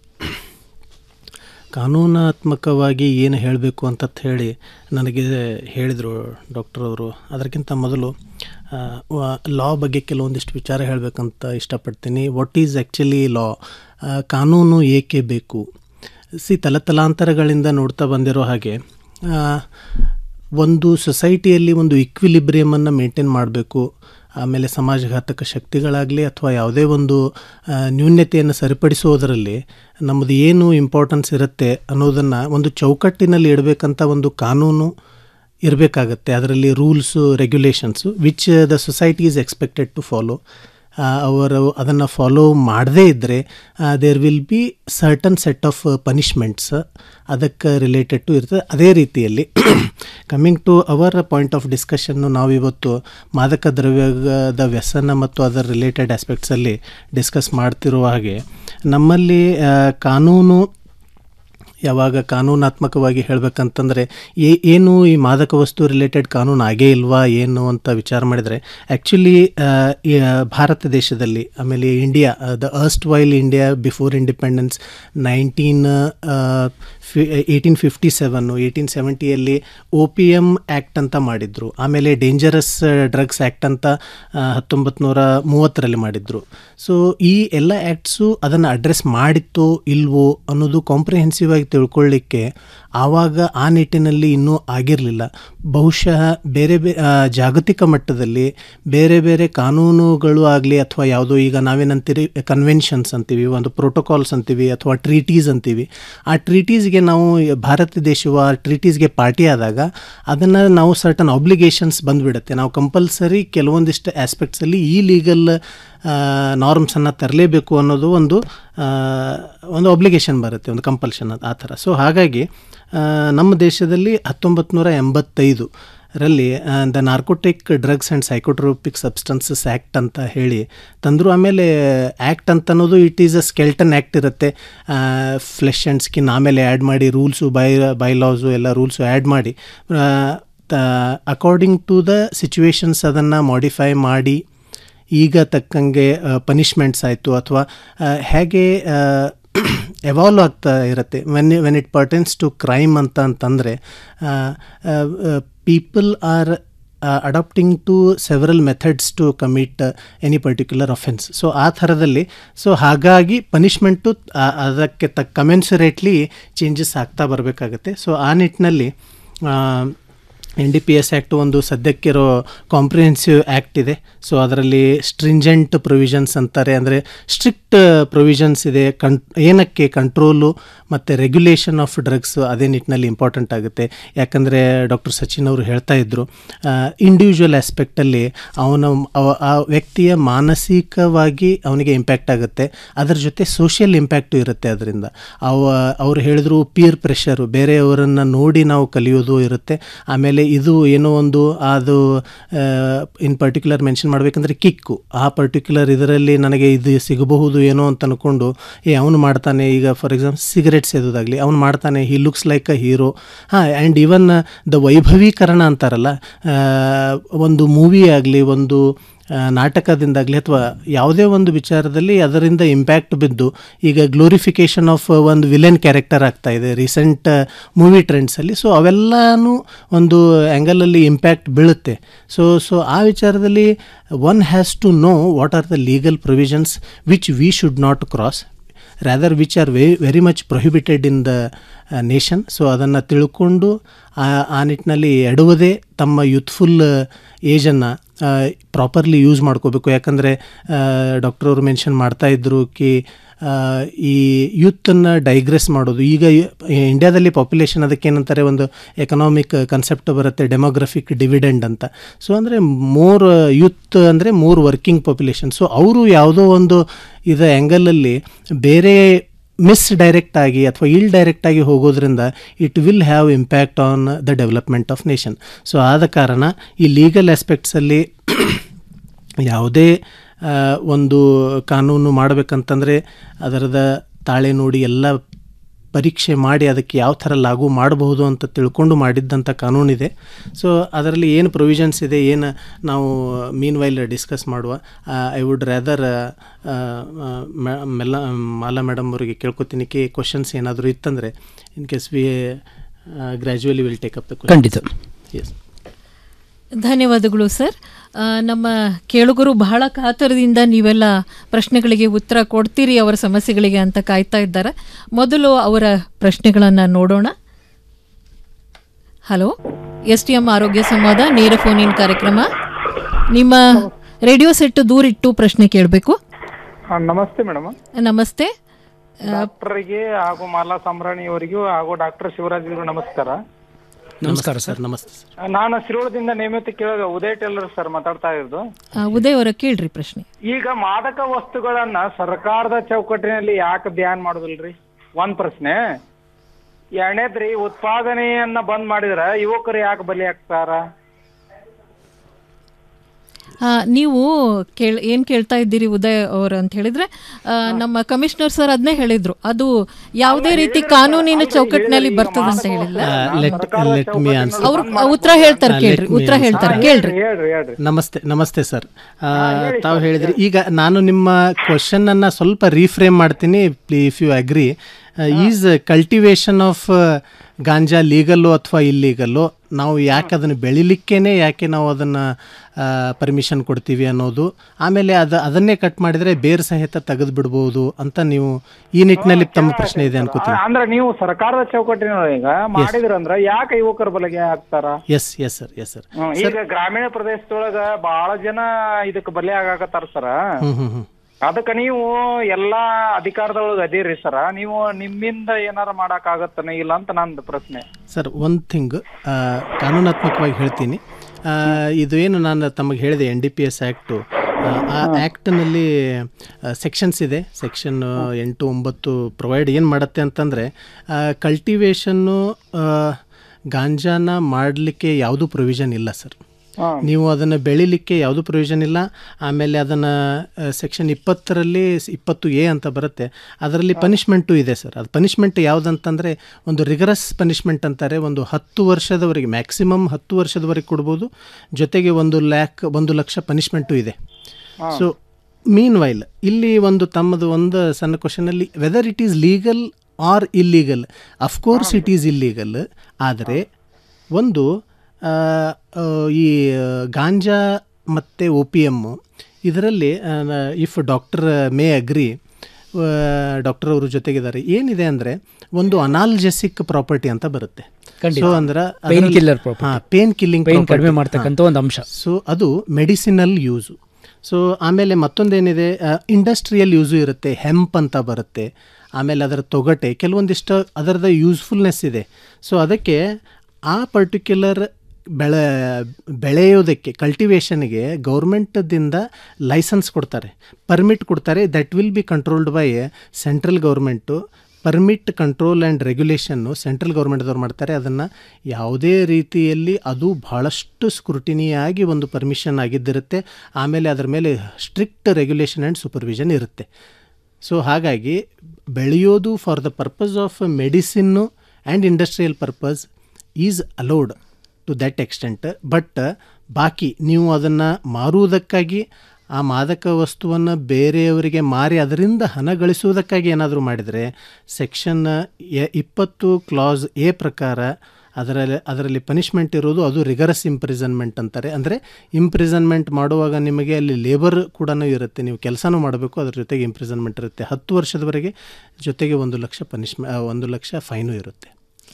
ಕಾನೂನಾತ್ಮಕವಾಗಿ ಏನು ಹೇಳಬೇಕು ಅಂತ ಹೇಳಿ ನನಗೆ ಹೇಳಿದರು ಡಾಕ್ಟರ್ ಅವರು ಅದಕ್ಕಿಂತ ಮೊದಲು ಲಾ ಬಗ್ಗೆ ಕೆಲವೊಂದಿಷ್ಟು ವಿಚಾರ ಹೇಳಬೇಕಂತ ಇಷ್ಟಪಡ್ತೀನಿ ವಾಟ್ ಈಸ್ ಆ್ಯಕ್ಚುಲಿ ಲಾ ಕಾನೂನು ಏಕೆ ಬೇಕು ಸಿ ತಲತಲಾಂತರಗಳಿಂದ ನೋಡ್ತಾ ಬಂದಿರೋ ಹಾಗೆ ಆ, ಒಂದು ಸೊಸೈಟಿಯಲ್ಲಿ ಒಂದು ಇಕ್ವಿಲಿಬ್ರಿಯಮನ್ನು ಮೇಂಟೈನ್ ಮಾಡಬೇಕು ಆಮೇಲೆ ಸಮಾಜಘಾತಕ ಶಕ್ತಿಗಳಾಗಲಿ ಅಥವಾ ಯಾವುದೇ ಒಂದು ಆ, ನ್ಯೂನ್ಯತೆಯನ್ನು ಸರಿಪಡಿಸೋದರಲ್ಲಿ ನಮ್ಮದು ಏನು ಇಂಪಾರ್ಟೆನ್ಸ್ ಇರುತ್ತೆ ಅನ್ನೋದನ್ನು ಒಂದು ಚೌಕಟ್ಟಿನಲ್ಲಿ ಇಡಬೇಕಂತ ಒಂದು ಕಾನೂನು ಇರಬೇಕಾಗತ್ತೆ ಅದರಲ್ಲಿ rules regulations which the society is expected to follow ಅವರು ಅದನ್ನು ಫಾಲೋ ಮಾಡದೇ ಇದ್ದರೆ there will be certain set of punishments ಅದಕ್ಕೆ ರಿಲೇಟೆಡ್ ಟು ಇರ್ತದೆ ಅದೇ ರೀತಿಯಲ್ಲಿ coming to our point of discussion ನಾವಿವತ್ತು ಮಾದಕ ದ್ರವ್ಯದ ವ್ಯಸನ ಮತ್ತು ಅದರ ರಿಲೇಟೆಡ್ ಆಸ್ಪೆಕ್ಟ್ಸಲ್ಲಿ ಡಿಸ್ಕಸ್ ಮಾಡ್ತಿರುವ ಹಾಗೆ ನಮ್ಮಲ್ಲಿ ಆ, ಕಾನೂನು ಯಾವಾಗ ಕಾನೂನಾತ್ಮಕವಾಗಿ ಹೇಳಬೇಕಂತಂದರೆ ಏ ಏನು ಈ ಮಾದಕ ವಸ್ತು ರಿಲೇಟೆಡ್ ಕಾನೂನು ಆಗೇ ಇಲ್ವಾ ಏನು ಅಂತ ವಿಚಾರ ಮಾಡಿದರೆ ಆ್ಯಕ್ಚುಲಿ ಭಾರತ ದೇಶದಲ್ಲಿ ಆಮೇಲೆ India the erstwhile India before independence nineteen ಫಿ ಏಯ್ಟೀನ್ ಫಿಫ್ಟಿ ಸೆವೆನ್ನು ಏಯ್ಟೀನ್ ಸೆವೆಂಟಿಯಲ್ಲಿ ಒ ಪಿ ಎಮ್ ಆ್ಯಕ್ಟ್ ಅಂತ ಮಾಡಿದರು ಆಮೇಲೆ ಡೇಂಜರಸ್ ಡ್ರಗ್ಸ್ ಆ್ಯಕ್ಟ್ ಅಂತ ಹತ್ತೊಂಬತ್ತು ನೂರ ಮೂವತ್ತರಲ್ಲಿ ಮಾಡಿದರು ಸೊ ಈ ಎಲ್ಲ ಆ್ಯಕ್ಟ್ಸು ಅದನ್ನು ಅಡ್ರೆಸ್ ಮಾಡಿತ್ತೋ ಇಲ್ವೋ ಅನ್ನೋದು ಕಾಂಪ್ರಿಹೆನ್ಸಿವ್ ಆಗಿ ತಿಳ್ಕೊಳ್ಳಿಕ್ಕೆ ಆವಾಗ ಆ ನಿಟ್ಟಿನಲ್ಲಿ ಇನ್ನೂ ಆಗಿರಲಿಲ್ಲ ಬಹುಶಃ ಬೇರೆ ಬೇ ಆ, ಜಾಗತಿಕ ಮಟ್ಟದಲ್ಲಿ ಬೇರೆ ಬೇರೆ ಕಾನೂನುಗಳು ಆಗಲಿ ಅಥವಾ ಯಾವುದೋ ಈಗ ನಾವೇನಂತೀರಿ ಕನ್ವೆನ್ಷನ್ಸ್ ಅಂತೀವಿ ಒಂದು ಪ್ರೋಟೋಕಾಲ್ಸ್ ಅಂತೀವಿ ಅಥವಾ ಟ್ರೀಟೀಸ್ ಅಂತೀವಿ ಆ ಟ್ರೀಟೀಸ್ಗೆ ನಾವು ಭಾರತ ದೇಶವು ಆ ಟ್ರೀಟೀಸ್ಗೆ ಪಾರ್ಟಿ ಆದಾಗ ಅದನ್ನು ನಾವು ಸರ್ಟನ್ ಆಬ್ಲಿಗೇಷನ್ಸ್ ಬಂದುಬಿಡುತ್ತೆ ನಾವು ಕಂಪಲ್ಸರಿ ಕೆಲವೊಂದಿಷ್ಟು ಆಸ್ಪೆಕ್ಟ್ಸಲ್ಲಿ ಈ ಲೀಗಲ್ ನಾರ್ಮ್ಸನ್ನು ತರಲೇಬೇಕು ಅನ್ನೋದು ಒಂದು ಆ, ಒಂದು ಒಬ್ಲಿಗೇಷನ್ ಬರುತ್ತೆ ಒಂದು ಕಂಪಲ್ಷನ್ ಆ ಥರ ಸೊ ಹಾಗಾಗಿ ಆ, ನಮ್ಮ ದೇಶದಲ್ಲಿ ಹತ್ತೊಂಬತ್ತು ನೂರ ಎಂಬತ್ತೈದು ರಲ್ಲಿ the narcotic drugs and psychotropic substances act ಅಂತ ಹೇಳಿ ತಂದರು ಆಮೇಲೆ ಆ್ಯಕ್ಟ್ ಅಂತ ಅನ್ನೋದು it is a skeleton act ಇರುತ್ತೆ ಫ್ಲೆಶ್ ಆ್ಯಂಡ್ ಸ್ಕಿನ್ ಆಮೇಲೆ ಆ್ಯಡ್ ಮಾಡಿ ರೂಲ್ಸು ಬೈ ಬೈಲಾಸು ಎಲ್ಲ ರೂಲ್ಸು ಆ್ಯಡ್ ಮಾಡಿ ಅಕಾರ್ಡಿಂಗ್ ಟು ದ ಸಿಚುವೇಶನ್ಸ್ ಅದನ್ನು ಮಾಡಿಫೈ ಮಾಡಿ ಈಗ ತಕ್ಕಂಗೆ ಪನಿಷ್ಮೆಂಟ್ಸ್ ಆಯಿತು ಅಥವಾ ಹೇಗೆ ಎವಾಲ್ವ್ ಆಗ್ತಾ ಇರುತ್ತೆ when when it pertains to crime ಅಂತ ಅಂತಂದರೆ people are adapting to several methods to commit any particular offence so ಆ ಥರದಲ್ಲಿ ಸೊ ಹಾಗಾಗಿ ಪನಿಷ್ಮೆಂಟು ಅದಕ್ಕೆ ತಕ್ಕ ಕಮೆನ್ಸುರೇಟ್ಲಿ ಚೇಂಜಸ್ ಆಗ್ತಾ ಬರಬೇಕಾಗತ್ತೆ ಸೊ ಆ ನಿಟ್ಟಿನಲ್ಲಿ N D P S act ಒಂದು ಸದ್ಯಕ್ಕಿರೋ ಕಾಂಪ್ರಿಹೆನ್ಸಿವ್ ಆ್ಯಕ್ಟ್ ಇದೆ ಸೊ ಅದರಲ್ಲಿ ಸ್ಟ್ರಿಂಜೆಂಟ್ ಪ್ರೊವಿಷನ್ಸ್ ಅಂತಾರೆ ಅಂದರೆ ಸ್ಟ್ರಿಕ್ಟ್ ಪ್ರೊವಿಷನ್ಸ್ ಇದೆ ಕಂ ಏನಕ್ಕೆ ಕಂಟ್ರೋಲು ಮತ್ತು ರೆಗ್ಯುಲೇಷನ್ ಆಫ್ ಡ್ರಗ್ಸ್ ಅದೇ ನಿಟ್ಟಿನಲ್ಲಿ ಇಂಪಾರ್ಟೆಂಟ್ ಆಗುತ್ತೆ ಯಾಕಂದರೆ ಡಾಕ್ಟರ್ ಸಚಿನ್ ಅವರು ಹೇಳ್ತಾ ಇದ್ದರು ಇಂಡಿವಿಜುವಲ್ ಆಸ್ಪೆಕ್ಟಲ್ಲಿ ಅವನ ಅವ- ಆ ವ್ಯಕ್ತಿಯ ಮಾನಸಿಕವಾಗಿ ಅವನಿಗೆ ಇಂಪ್ಯಾಕ್ಟ್ ಆಗುತ್ತೆ ಅದರ ಜೊತೆ ಸೋಷಿಯಲ್ ಇಂಪ್ಯಾಕ್ಟು ಇರುತ್ತೆ ಅದರಿಂದ ಅವ ಅವರು ಹೇಳಿದ್ರು ಪೀರ್ ಪ್ರೆಷರು ಬೇರೆಯವರನ್ನು ನೋಡಿ ನಾವು ಕಲಿಯೋದು ಇರುತ್ತೆ ಆಮೇಲೆ ಇದು ಏನೋ ಒಂದು ಅದು ಇನ್ ಪರ್ಟಿಕ್ಯುಲರ್ ಮೆನ್ಷನ್ ಮಾಡಬೇಕಂದ್ರೆ ಕಿಕ್ಕು ಆ ಪರ್ಟಿಕ್ಯುಲರ್ ಇದರಲ್ಲಿ ನನಗೆ ಇದು ಸಿಗಬಹುದು ಏನೋ ಅಂತ ಅನ್ಕೊಂಡು ಏ ಅವನು ಮಾಡ್ತಾನೆ ಈಗ ಫಾರ್ ಎಕ್ಸಾಂಪಲ್ ಸಿಗರೆಟ್ಸ್ ಎದುದಾಗಲಿ ಅವನು ಮಾಡ್ತಾನೆ he looks like a hero ಹಾಂ ಆ್ಯಂಡ್ ಈವನ್ ದ ವೈಭವೀಕರಣ ಅಂತಾರಲ್ಲ ಆ, ಒಂದು ಮೂವಿ ಆಗಲಿ ಒಂದು ಆ, ನಾಟಕದಿಂದಾಗಲಿ ಅಥವಾ ಯಾವುದೇ ಒಂದು ವಿಚಾರದಲ್ಲಿ ಅದರಿಂದ ಇಂಪ್ಯಾಕ್ಟ್ ಬಿದ್ದು ಈಗ ಗ್ಲೋರಿಫಿಕೇಷನ್ ಆಫ್ ಒಂದು ವಿಲೆನ್ ಕ್ಯಾರೆಕ್ಟರ್ ಆಗ್ತಾ ಇದೆ ರೀಸೆಂಟ್ ಮೂವಿ ಟ್ರೆಂಡ್ಸಲ್ಲಿ ಸೊ ಅವೆಲ್ಲನೂ ಒಂದು ಆ್ಯಂಗಲಲ್ಲಿ ಇಂಪ್ಯಾಕ್ಟ್ ಬೀಳುತ್ತೆ ಸೊ ಸೊ ಆ ವಿಚಾರದಲ್ಲಿ one has to know what are the legal provisions which we should not cross rather which are ವೆ very much prohibited in the nation so ಅದನ್ನು ತಿಳ್ಕೊಂಡು ಆ ಆ ನಿಟ್ಟಿನಲ್ಲಿ ಎಡುವುದೇ ತಮ್ಮ ಯೂತ್ಫುಲ್ ಏಜನ್ನು ಪ್ರಾಪರ್ಲಿ ಯೂಸ್ ಮಾಡ್ಕೋಬೇಕು ಯಾಕಂದರೆ ಡಾಕ್ಟರ್ ಅವರು ಮೆನ್ಷನ್ ಮಾಡ್ತಾ ಇದ್ರು ಕಿ ಆ, ಈ ಯೂತನ್ನು ಡೈಗ್ರೆಸ್ ಮಾಡೋದು ಈಗ ಇಂಡಿಯಾದಲ್ಲಿ ಪಾಪ್ಯುಲೇಷನ್ ಅದಕ್ಕೆ ಏನಂತಾರೆ ಒಂದು ಎಕನಾಮಿಕ್ ಕನ್ಸೆಪ್ಟ್ ಬರುತ್ತೆ ಡೆಮೋಗ್ರಫಿಕ್ ಡಿವಿಡೆಂಡ್ ಅಂತ ಸೊ ಅಂದರೆ ಮೋರ್ ಯೂತ್ ಅಂದರೆ ಮೋರ್ ವರ್ಕಿಂಗ್ ಪಾಪ್ಯುಲೇಷನ್ ಸೊ ಅವರು ಯಾವುದೋ ಒಂದು ಇದು ಆ್ಯಂಗಲಲ್ಲಿ ಬೇರೆ ಮಿಸ್ ಡೈರೆಕ್ಟ್ ಆಗಿ ಅಥವಾ ಇಲ್ ಡೈರೆಕ್ಟ್ ಆಗಿ ಹೋಗೋದ್ರಿಂದ it will have impact on the development of nation so ಆದ ಕಾರಣ ಈ ಲೀಗಲ್ ಆಸ್ಪೆಕ್ಟ್ಸಲ್ಲಿ ಯಾವುದೇ ಆ, ಒಂದು ಕಾನೂನು ಮಾಡಬೇಕಂತಂದರೆ ಅದರದ ತಾಳೆ ನೋಡಿ ಎಲ್ಲ ಪರೀಕ್ಷೆ ಮಾಡಿ ಅದಕ್ಕೆ ಯಾವ ಥರ ಲಾಗು ಮಾಡಬಹುದು ಅಂತ ತಿಳ್ಕೊಂಡು ಮಾಡಿದ್ದಂಥ ಕಾನೂನಿದೆ ಸೊ ಅದರಲ್ಲಿ ಏನು ಪ್ರೊವಿಷನ್ಸ್ ಇದೆ ಏನು ನಾವು ಮೀನ್ ವೈಲ್ ಡಿಸ್ಕಸ್ ಮಾಡುವ ಐ ವುಡ್ ರ್ಯಾದರ್ ಮೆಲ್ಲ ಮಾಲಾ ಮೇಡಮ್ ಅವರಿಗೆ ಕೇಳ್ಕೊತೀನಿ ಕಿ ಕ್ವಶನ್ಸ್ ಏನಾದರೂ ಇತ್ತಂದರೆ in case we gradually will take up the ಖಂಡಿತ. ಎಸ್ ಧನ್ಯವಾದಗಳು ಸರ್ ಆ, ನಮ್ಮ ಕೇಳುಗರು ಬಹಳ ಕಾತರದಿಂದ ನೀವೆಲ್ಲ ಪ್ರಶ್ನೆಗಳಿಗೆ ಉತ್ತರ ಕೊಡ್ತೀರಿ ಅವರ ಸಮಸ್ಯೆಗಳಿಗೆ ಅಂತ ಕಾಯ್ತಾ ಇದ್ದಾರೆ ಮೊದಲು ಅವರ ಪ್ರಶ್ನೆಗಳನ್ನು ನೋಡೋಣ ಹಲೋ ಎಸ್ ಟಿ ಎಂ ಆರೋಗ್ಯ ಸಂವಾದ ನೇರ ಫೋನ್ ಇನ್ ಕಾರ್ಯಕ್ರಮ ನಿಮ್ಮ ರೇಡಿಯೋ ಸೆಟ್ ದೂರಿಟ್ಟು ಪ್ರಶ್ನೆ ಕೇಳಬೇಕು ಹಾ, ನಮಸ್ತೆ ಮೇಡಮ್ ನಮಸ್ತೆ ಡಾಕ್ಟರ್ಗೆ ಹಾಗೂ ಮಾಲಾ ಸಂಭ್ರಾಣಿ ಅವರಿಗೂ ಹಾಗೂ ಡಾಕ್ಟರ್ ಶಿವರಾಜ್ ಅವರಿಗೂ ನಮಸ್ಕಾರ ನಮಸ್ಕಾರ ಸರ್ ನಮಸ್ತೆ ನಾನು ಸಿರೋಳದಿಂದ ನೇಮಿತ ಕೇಳಿದ ಉದಯ್ ಟೇಲರ್ ಸರ್ ಮಾತಾಡ್ತಾ ಇರೋದು ಆ, ಉದಯ್ ಅವರ ಕೇಳ್ರಿ ಪ್ರಶ್ನೆ ಈಗ ಮಾದಕ ವಸ್ತುಗಳನ್ನ ಸರ್ಕಾರದ ಚೌಕಟ್ಟಿನಲ್ಲಿ ಯಾಕೆ ಬ್ಯಾನ್ ಮಾಡುದಿಲ್ರಿ ಒಂದ್ ಪ್ರಶ್ನೆ ಎರಡನೇದ್ರಿ ಉತ್ಪಾದನೆಯನ್ನ ಬಂದ್ ಮಾಡಿದ್ರ ಯುವಕರು ಯಾಕೆ ಬಲಿ ಆಗ್ತಾರ ಆ, ನೀವು ಕೇಳ್ ಏನು ಕೇಳ್ತಾ ಇದ್ದೀರಿ ಉದಯ್ ಅವರು ಅಂತ ಹೇಳಿದ್ರೆ ಆ, ನಮ್ಮ ಕಮಿಷನರ್ ಸರ್ ಅದನ್ನೇ ಹೇಳಿದ್ರು ಅದು ಯಾವುದೇ ರೀತಿ ಕಾನೂನಿನ ಚೌಕಟ್ಟಿನಲ್ಲಿ ಬರ್ತದೆ ಅಂತ ಹೇಳಿಲ್ಲ ಲೆಟ್ ಲೆಟ್ ಮಿ ಆನ್ಸರ್ ಅವ್ರು ಉತ್ತರ ಹೇಳ್ತಾರೆ ಕೇಳ್ರಿ ಉತ್ತರ ಹೇಳ್ತಾರೆ ಕೇಳ್ರಿ ಹೇಳ್ರಿ ಹೇಳ್ರಿ ನಮಸ್ತೆ ನಮಸ್ತೆ ಸರ್ ತಾವು ಹೇಳಿದ್ರಿ ಈಗ ನಾನು ನಿಮ್ಮ ಕ್ವಶನ್ ಅನ್ನ ಸ್ವಲ್ಪ ರೀಫ್ರೇಮ್ ಮಾಡ್ತೀನಿ if you agree is cultivation of ganja legal ಅಥವಾ ಇಲ್ಲೀಗಲ್ಲು ನಾವು ಯಾಕೆ ಅದನ್ನು ಬೆಳಿಲಿಕ್ಕೇ ಯಾಕೆ ನಾವು ಅದನ್ನು ಪರ್ಮಿಷನ್ ಕೊಡ್ತೀವಿ ಅನ್ನೋದು ಆಮೇಲೆ ಅದು ಅದನ್ನೇ ಕಟ್ ಮಾಡಿದರೆ ಬೇರು ಸಹಿತ ತೆಗೆದು ಬಿಡ್ಬೋದು ಅಂತ ನೀವು ಈ ನಿಟ್ಟಿನಲ್ಲಿ ತಮ್ಮ ಪ್ರಶ್ನೆ ಇದೆ ಅನ್ಕೋತೀನಿ ಅಂದ್ರೆ ನೀವು ಸರ್ಕಾರದ ಚೌಕಟ್ಟಿನೊಳಗೆ ಈಗ ಮಾಡಿದ್ರಂದ್ರ ಯಾಕೆ ಯುವಕರ ಬಲೆಗೆ ಹಾಕ್ತಾರ yes yes sir yes sir hmm, ಈಗ ಗ್ರಾಮೀಣ ಪ್ರದೇಶದೊಳಗ ಬಹಳ ಜನ ಇದಕ್ ಬಲಿ ಆಗಾಕತ್ತಾರ ಸರ ಹ್ಞೂ ಹ್ಞೂ ಹ್ಞೂ ಅದಕ್ಕ ನೀವು ಎಲ್ಲಾ ಅಧಿಕಾರದೊಳಗ ಅದೀರಿ ಸರ ನೀವು ನಿಮ್ಮಿಂದ ಏನಾರ ಮಾಡಕ್ ಆಗತ್ತನ ಇಲ್ಲ ಅಂತ ನಂದು ಪ್ರಶ್ನೆ ಸರ್ ಒಂದು ಥಿಂಗ್ ಕಾನೂನಾತ್ಮಕವಾಗಿ ಹೇಳ್ತೀನಿ ಆ, ಇದು ಏನು ನಾನು ತಮಗೆ ಹೇಳಿದೆ N D P S act ಆ ಆ್ಯಕ್ಟ್ನಲ್ಲಿ ಸೆಕ್ಷನ್ಸ್ ಇದೆ ಸೆಕ್ಷನ್ ಎಂಟು ಒಂಬತ್ತು ಪ್ರೊವೈಡ್ ಏನು ಮಾಡುತ್ತೆ ಅಂತಂದರೆ ಕಲ್ಟಿವೇಷನ್ನು ಗಾಂಜಾನ ಮಾಡಲಿಕ್ಕೆ ಯಾವುದೂ ಪ್ರೊವಿಷನ್ ಇಲ್ಲ ಸರ್ ನೀವು ಅದನ್ನು ಬೆಳಿಲಿಕ್ಕೆ ಯಾವುದೂ ಪ್ರೊವಿಷನ್ ಇಲ್ಲ ಆಮೇಲೆ ಅದನ್ನು ಸೆಕ್ಷನ್ ಇಪ್ಪತ್ತರಲ್ಲಿ ಸ್- ಇಪ್ಪತ್ತು ಎ ಅಂತ ಬರುತ್ತೆ ಅದರಲ್ಲಿ ಪನಿಷ್ಮೆಂಟು ಇದೆ ಸರ್ ಅದು ಪನಿಷ್ಮೆಂಟ್ ಯಾವುದಂತಂದರೆ ಒಂದು ರಿಗರಸ್ ಪನಿಷ್ಮೆಂಟ್ ಅಂತಾರೆ ಒಂದು ಹತ್ತು ವರ್ಷದವರೆಗೆ ಮ್ಯಾಕ್ಸಿಮಮ್ ಹತ್ತು ವರ್ಷದವರೆಗೆ ಕೊಡ್ಬೋದು ಜೊತೆಗೆ ಒಂದು ಲ್ಯಾಕ್ ಒಂದು ಲಕ್ಷ ಪನಿಷ್ಮೆಂಟು ಇದೆ ಸೊ ಮೀನ್ ವೈಲ್ ಇಲ್ಲಿ ಒಂದು ತಮ್ಮದು ಒಂದು ಸಣ್ಣ ಕ್ವಶನಲ್ಲಿ whether it is legal or illegal of course it is illegal ಆದರೆ ಒಂದು ಆ, ಆ, ಈ ಗಾಂಜಾ ಮತ್ತು ಒ ಪಿ ಎಮ್ಮು ಇದರಲ್ಲಿ if doctor may agree doctor ಅವರು ಜೊತೆಗಿದ್ದಾರೆ ಏನಿದೆ ಅಂದರೆ ಒಂದು ಅನಾಲ್ಜೆಸಿಕ್ ಪ್ರಾಪರ್ಟಿ ಅಂತ ಬರುತ್ತೆ ಖಂಡಿತ. ಸೊ ಅಂದ್ರೆ Pain killer property. Pain killing Pain ಕಡಿಮೆ ಮಾಡ್ತಕ್ಕಂಥ ಒಂದು ಅಂಶ. ಸೊ ಅದು ಮೆಡಿಸಿನಲ್ ಯೂಸು ಸೊ ಆಮೇಲೆ ಮತ್ತೊಂದೇನಿದೆ ಇಂಡಸ್ಟ್ರಿಯಲ್ ಯೂಸು ಇರುತ್ತೆ ಹೆಂಪ್ ಅಂತ ಬರುತ್ತೆ ಆಮೇಲೆ ಅದರ ತೊಗಟೆ ಕೆಲವೊಂದಿಷ್ಟು ಅದರದ ಯೂಸ್ಫುಲ್ನೆಸ್ ಇದೆ ಸೊ ಅದಕ್ಕೆ ಆ ಪರ್ಟಿಕ್ಯುಲರ್ ಬೆಳೆ ಬೆಳೆಯೋದಕ್ಕೆ ಕಲ್ಟಿವೇಷನ್ಗೆ ಗೌರ್ಮೆಂಟದಿಂದ ಲೈಸೆನ್ಸ್ ಕೊಡ್ತಾರೆ ಪರ್ಮಿಟ್ ಕೊಡ್ತಾರೆ that will be controlled by central government permit control and regulation central ಗೌರ್ಮೆಂಟ್ದವ್ರು ಮಾಡ್ತಾರೆ ಅದನ್ನು ಯಾವುದೇ ರೀತಿಯಲ್ಲಿ ಅದು ಭಾಳಷ್ಟು ಸ್ಕ್ರೂಟಿನಿಯಾಗಿ ಒಂದು ಪರ್ಮಿಷನ್ ಆಗಿದ್ದಿರುತ್ತೆ ಆಮೇಲೆ ಅದರ ಮೇಲೆ ಸ್ಟ್ರಿಕ್ಟ್ ರೆಗ್ಯುಲೇಷನ್ ಆ್ಯಂಡ್ ಸೂಪರ್ವಿಷನ್ ಇರುತ್ತೆ ಸೊ ಹಾಗಾಗಿ ಬೆಳೆಯೋದು for the purpose of medicine and industrial purpose is allowed to that extent but ಬಾಕಿ ನೀವು ಅದನ್ನು ಮಾರುವುದಕ್ಕಾಗಿ ಆ ಮಾದಕ ವಸ್ತುವನ್ನು ಬೇರೆಯವರಿಗೆ ಮಾರಿ ಅದರಿಂದ ಹಣ ಗಳಿಸುವುದಕ್ಕಾಗಿ ಏನಾದರೂ ಮಾಡಿದರೆ ಸೆಕ್ಷನ್ ಎ ಇಪ್ಪತ್ತು ಕ್ಲಾಸ್ ಎ ಪ್ರಕಾರ ಅದರಲ್ಲಿ ಅದರಲ್ಲಿ ಪನಿಷ್ಮೆಂಟ್ ಇರೋದು ಅದು ರಿಗರಸ್ ಇಂಪ್ರಿಸನ್ಮೆಂಟ್ ಅಂತಾರೆ ಅಂದರೆ ಇಂಪ್ರಿಸನ್ಮೆಂಟ್ ಮಾಡುವಾಗ ನಿಮಗೆ ಅಲ್ಲಿ ಲೇಬರ್ ಕೂಡ ಇರುತ್ತೆ ನೀವು ಕೆಲಸನೂ ಮಾಡಬೇಕು ಅದ್ರ ಜೊತೆಗೆ ಇಂಪ್ರಿಸನ್ಮೆಂಟ್ ಇರುತ್ತೆ ಹತ್ತು ವರ್ಷದವರೆಗೆ ಜೊತೆಗೆ ಒಂದು ಲಕ್ಷ ಪನಿಷ್ಮೆ ಒಂದು ಲಕ್ಷ ಫೈನು ಇರುತ್ತೆ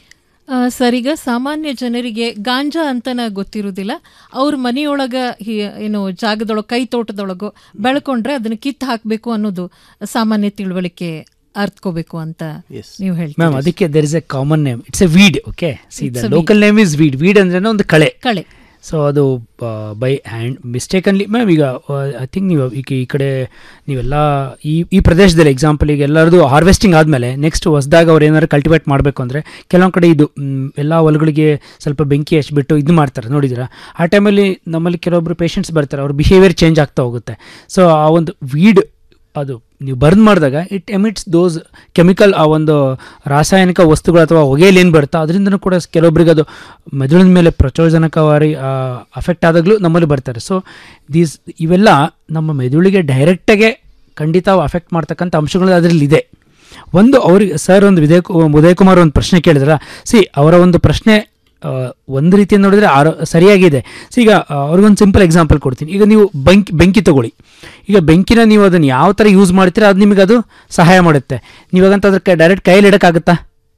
ಆ, ಸರ್ ಈಗ ಸಾಮಾನ್ಯ ಜನರಿಗೆ ಗಾಂಜಾ ಅಂತನ ಗೊತ್ತಿರುವುದಿಲ್ಲ ಅವ್ರ ಮನೆಯೊಳಗ ಹಿ- ಏನು ಜಾಗದೊಳಗೆ ಕೈ ತೋಟದೊಳಗೋ ಬೆಳ್ಕೊಂಡ್ರೆ ಅದನ್ನ ಕಿತ್ತು ಹಾಕಬೇಕು ಅನ್ನೋದು ಸಾಮಾನ್ಯ ತಿಳುವಳಿಕೆ ಅರ್ಥಕೋಬೇಕು ಅಂತ ನೀವು ಹೇಳ್ತೀವಿ ಮ್ಯಾಮ್ ಅದಕ್ಕೆ there is a common name it's a weed okay see It's the a local name is weed weed ಅಂದ್ರೆ ಒಂದು ಕಳೆ ಕಳೆ ಸೊ ಅದು ಬೈ ಹ್ಯಾಂಡ್ ಮಿಸ್ಟೇಕನ್ಲಿ ಮ್ಯಾಮ್ ಈಗ ಐ ಥಿಂಕ್ ನೀವು ಈಗ ಈ ಕಡೆ ನೀವೆಲ್ಲ ಈ ಈ ಪ್ರದೇಶದಲ್ಲಿ ಎಕ್ಸಾಂಪಲ್ ಈಗ ಎಲ್ಲರದು ಹಾರ್ವೆಸ್ಟಿಂಗ್ ಆದಮೇಲೆ ನೆಕ್ಸ್ಟ್ ಹೊಸದಾಗ ಅವ್ರು ಏನಾದ್ರು ಕಲ್ಟಿವೇಟ್ ಮಾಡಬೇಕು ಅಂದರೆ ಕೆಲವೊಂದು ಕಡೆ ಇದು ಎಲ್ಲ ಹೊಲಗಳಿಗೆ ಸ್ವಲ್ಪ ಬೆಂಕಿ ಹಚ್ಬಿಟ್ಟು ಇದು ಮಾಡ್ತಾರೆ ನೋಡಿದ್ದೀರಾ ಆ ಟೈಮಲ್ಲಿ ನಮ್ಮಲ್ಲಿ ಕೆಲವೊಬ್ರು ಪೇಷಂಟ್ಸ್ ಬರ್ತಾರೆ ಅವ್ರ ಬಿಹೇವಿಯರ್ ಚೇಂಜ್ ಆಗ್ತಾ ಹೋಗುತ್ತೆ ಸೊ ಆ ಒಂದು ವೀಡ್ ಅದು ನೀವು ಬರ್ನ್ ಮಾಡಿದಾಗ ಇಟ್ ಎಮಿಟ್ಸ್ ದೋಸ್ ಕೆಮಿಕಲ್ ಆ ಒಂದು ರಾಸಾಯನಿಕ ವಸ್ತುಗಳು ಅಥವಾ ಹೊಗೆಯಲ್ಲಿ ಏನು ಬರುತ್ತೋ ಅದರಿಂದನೂ ಕೂಡ ಕೆಲವೊಬ್ಬರಿಗೆ ಅದು ಮೆದುಳಿನ ಮೇಲೆ ಪ್ರಚೋದನಕವಾಗಿ ಅಫೆಕ್ಟ್ ಆದಾಗಲೂ ನಮ್ಮಲ್ಲಿ ಬರ್ತಾರೆ ಸೊ ದೀಸ್ ಇವೆಲ್ಲ ನಮ್ಮ ಮೆದುಳಿಗೆ ಡೈರೆಕ್ಟಾಗೆ ಖಂಡಿತ ಅಫೆಕ್ಟ್ ಮಾಡ್ತಕ್ಕಂಥ ಅಂಶಗಳು ಅದರಲ್ಲಿ ಇದೆ ಒಂದು ಅವ್ರಿಗೆ ಸರ್ ಒಂದು ವಿಜಯ್ ಕು- ಉದಯ್ ಕುಮಾರ್ ಒಂದು ಪ್ರಶ್ನೆ ಕೇಳಿದ್ರ ಸಿ ಅವರ ಒಂದು ಪ್ರಶ್ನೆ ಆ, ಒಂದು ರೀತಿಯಿಂದ ನೋಡಿದ್ರೆ ಆರೋ ಸರಿಯಾಗಿದೆ ಸೊ ಈಗ ಆ, ಅವ್ರಿಗೊಂದು ಸಿಂಪಲ್ ಎಕ್ಸಾಂಪಲ್ ಕೊಡ್ತೀನಿ ಈಗ ನೀವು ಬೆಂಕಿ ಬೆಂಕಿ ತಗೊಳ್ಳಿ ಈಗ ಬೆಂಕಿನ ನೀವು ಅದನ್ನು ಯಾವ ಥರ ಯೂಸ್ ಮಾಡ್ತೀರಾ ಅದು ನಿಮಗೆ ಅದು ಸಹಾಯ ಮಾಡುತ್ತೆ ನೀವಾಗಂತ ಅದಕ್ಕೆ ಡೈರೆಕ್ಟ್ ಕೈಯಲ್ಲಿ ಇಡೋಕ್ಕಾಗುತ್ತಾ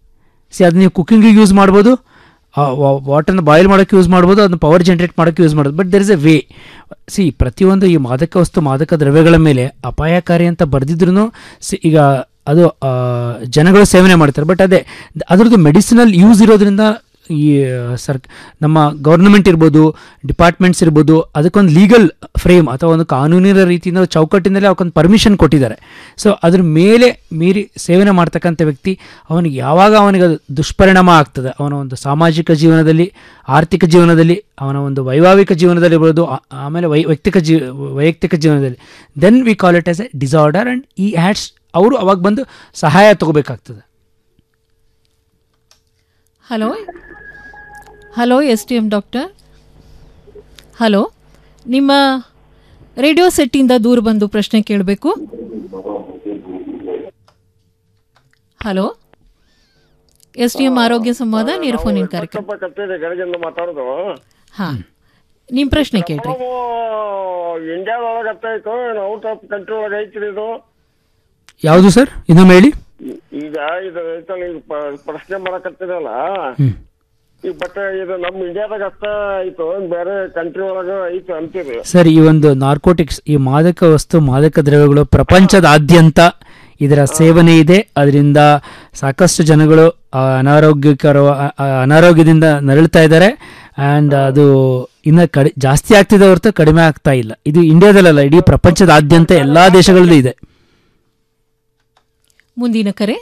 ಸಿ ಅದು ನೀವು ಕುಕ್ಕಿಂಗಿಗೆ ಯೂಸ್ ಮಾಡ್ಬೋದು ವಾಟರ್ನ ಬಾಯ್ಲ್ ಮಾಡೋಕ್ಕೆ ಯೂಸ್ ಮಾಡ್ಬೋದು ಅದನ್ನ ಪವರ್ ಜನರೇಟ್ ಮಾಡೋಕ್ಕೆ ಯೂಸ್ ಮಾಡ್ಬೋದು but there is a way see ಪ್ರತಿಯೊಂದು ಈ ಮಾದಕ ವಸ್ತು ಮಾದಕ ದ್ರವ್ಯಗಳ ಮೇಲೆ ಅಪಾಯಕಾರಿ ಅಂತ ಬರೆದಿದ್ರು ಸಿ ಈಗ ಅದು ಆ, ಜನಗಳು ಸೇವನೆ ಮಾಡ್ತಾರೆ ಬಟ್ ಅದೇ ಅದರದ್ದು ಮೆಡಿಸಿನಲ್ ಯೂಸ್ ಇರೋದ್ರಿಂದ ಈ ಸರ್ ನಮ್ಮ ಗೌರ್ನಮೆಂಟ್ ಇರ್ಬೋದು ಡಿಪಾರ್ಟ್ಮೆಂಟ್ಸ್ ಇರ್ಬೋದು ಅದಕ್ಕೊಂದು ಲೀಗಲ್ ಫ್ರೇಮ್ ಅಥವಾ ಒಂದು ಕಾನೂನಿನ ರೀತಿಯಿಂದ ಚೌಕಟ್ಟಿನಲ್ಲಿ ಅವಕ್ಕೊಂದು ಪರ್ಮಿಷನ್ ಕೊಟ್ಟಿದ್ದಾರೆ ಸೊ ಅದ್ರ ಮೇಲೆ ಮೀರಿ ಸೇವನೆ ಮಾಡ್ತಕ್ಕಂಥ ವ್ಯಕ್ತಿ ಅವನಿಗೆ ಯಾವಾಗ ಅವನಿಗೆ ಅದು ದುಷ್ಪರಿಣಾಮ ಆಗ್ತದೆ ಅವನ ಒಂದು ಸಾಮಾಜಿಕ ಜೀವನದಲ್ಲಿ ಆರ್ಥಿಕ ಜೀವನದಲ್ಲಿ ಅವನ ಒಂದು ವೈವಾಹಿಕ ಜೀವನದಲ್ಲಿ ಇರ್ಬೋದು ಆ- ಆಮೇಲೆ ವೈ ವೈಯಕ್ತಿಕ ಜೀ ವೈಯಕ್ತಿಕ ಜೀವನದಲ್ಲಿ then we call it as a disorder and ಈ ಹ್ಯಾಡ್ಸ್ ಅವರು ಅವಾಗ ಬಂದು ಸಹಾಯ ತಗೋಬೇಕಾಗ್ತದೆ hello hello S T M doctor hello ನಿಮ್ಮ ರೇಡಿಯೋ ಸೆಟ್ಟಿಂದ ದೂರ ಬಂದು ಪ್ರಶ್ನೆ ಕೇಳಬೇಕು ಹಲೋ ಎಸ್ಡಿಎಂ ಆರೋಗ್ಯ ಸಂವಾದ ನೇರ ಫೋನ್ ಇನ್ ಕಾರ್ಯಕ್ರಮ ಸ್ವಲ್ಪ ಕತ್ತಿದೆ ಗದಗಿಂದ ಮಾತಾಡೋದು ಹಾ ನಿಮ್ ಪ್ರಶ್ನೆ ಕೇಳ್ರಿ ನಾವು ಇಂಡಿಯಾದೊಳಗೆ ಹತ್ತಾಯ್ತು ಔಟ್ ಆಫ್ ಕಂಟ್ರಿ ಒಳಗೆ ಐತ್ರಿ ಇದು ಯಾವುದು ಸರ್ ಇನ್ನೊಮ್ಮೆ ಹೇಳಿ ಈಗ ಇದು ಐತಲ್ಲ ಈಗ ಪ- ಪ್ರಶ್ನೆ ಮಾಡಕತ್ತಿದಲ್ಲ ಈಗ ಬಟ್ ಇದು ನಮ್ಮ ಇಂಡಿಯಾದಾಗ ಅಷ್ಟ ಆಯ್ತು ಬೇರೆ ಕಂಟ್ರಿ ಒಳಗ ಐತು ಅಂತೀರಿ ಸರ್ ಈ ಒಂದು ನಾರ್ಕೋಟಿಕ್ಸ್ ಈ ಮಾದಕ ವಸ್ತು ಮಾದಕ ದ್ರವ್ಯಗಳು ಪ್ರಪಂಚದಾದ್ಯಂತ ಇದರ ಸೇವನೆ ಇದೆ ಅದರಿಂದ ಸಾಕಷ್ಟು ಜನಗಳು ಆ, ಅನಾರೋಗ್ಯಕರ ಆ, ಆ, ಅನಾರೋಗ್ಯದಿಂದ ನರಳ್ತಾ ಇದ್ದಾರೆ ಆ್ಯಂಡ್ ಅದು ಇನ್ನು ಕಡಿ ಜಾಸ್ತಿ ಆಗ್ತಿದೆ ಹೊರತು ಕಡಿಮೆ ಆಗ್ತಾ ಇಲ್ಲ ಇದು ಇಂಡಿಯಾದಲ್ಲ ಇಡೀ ಪ್ರಪಂಚದಾದ್ಯಂತ ಎಲ್ಲ ದೇಶಗಳಲ್ಲೂ ಇದೆ ಮುಂದಿನ ಕರೆ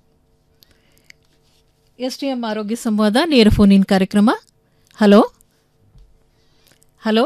ಎಸ್ಡಿಎಂ ಆರೋಗ್ಯ ಸಂವಾದ ನೇರ ಫೋನ್ ಇನ್ ಕಾರ್ಯಕ್ರಮ ಹಲೋ ಹಲೋ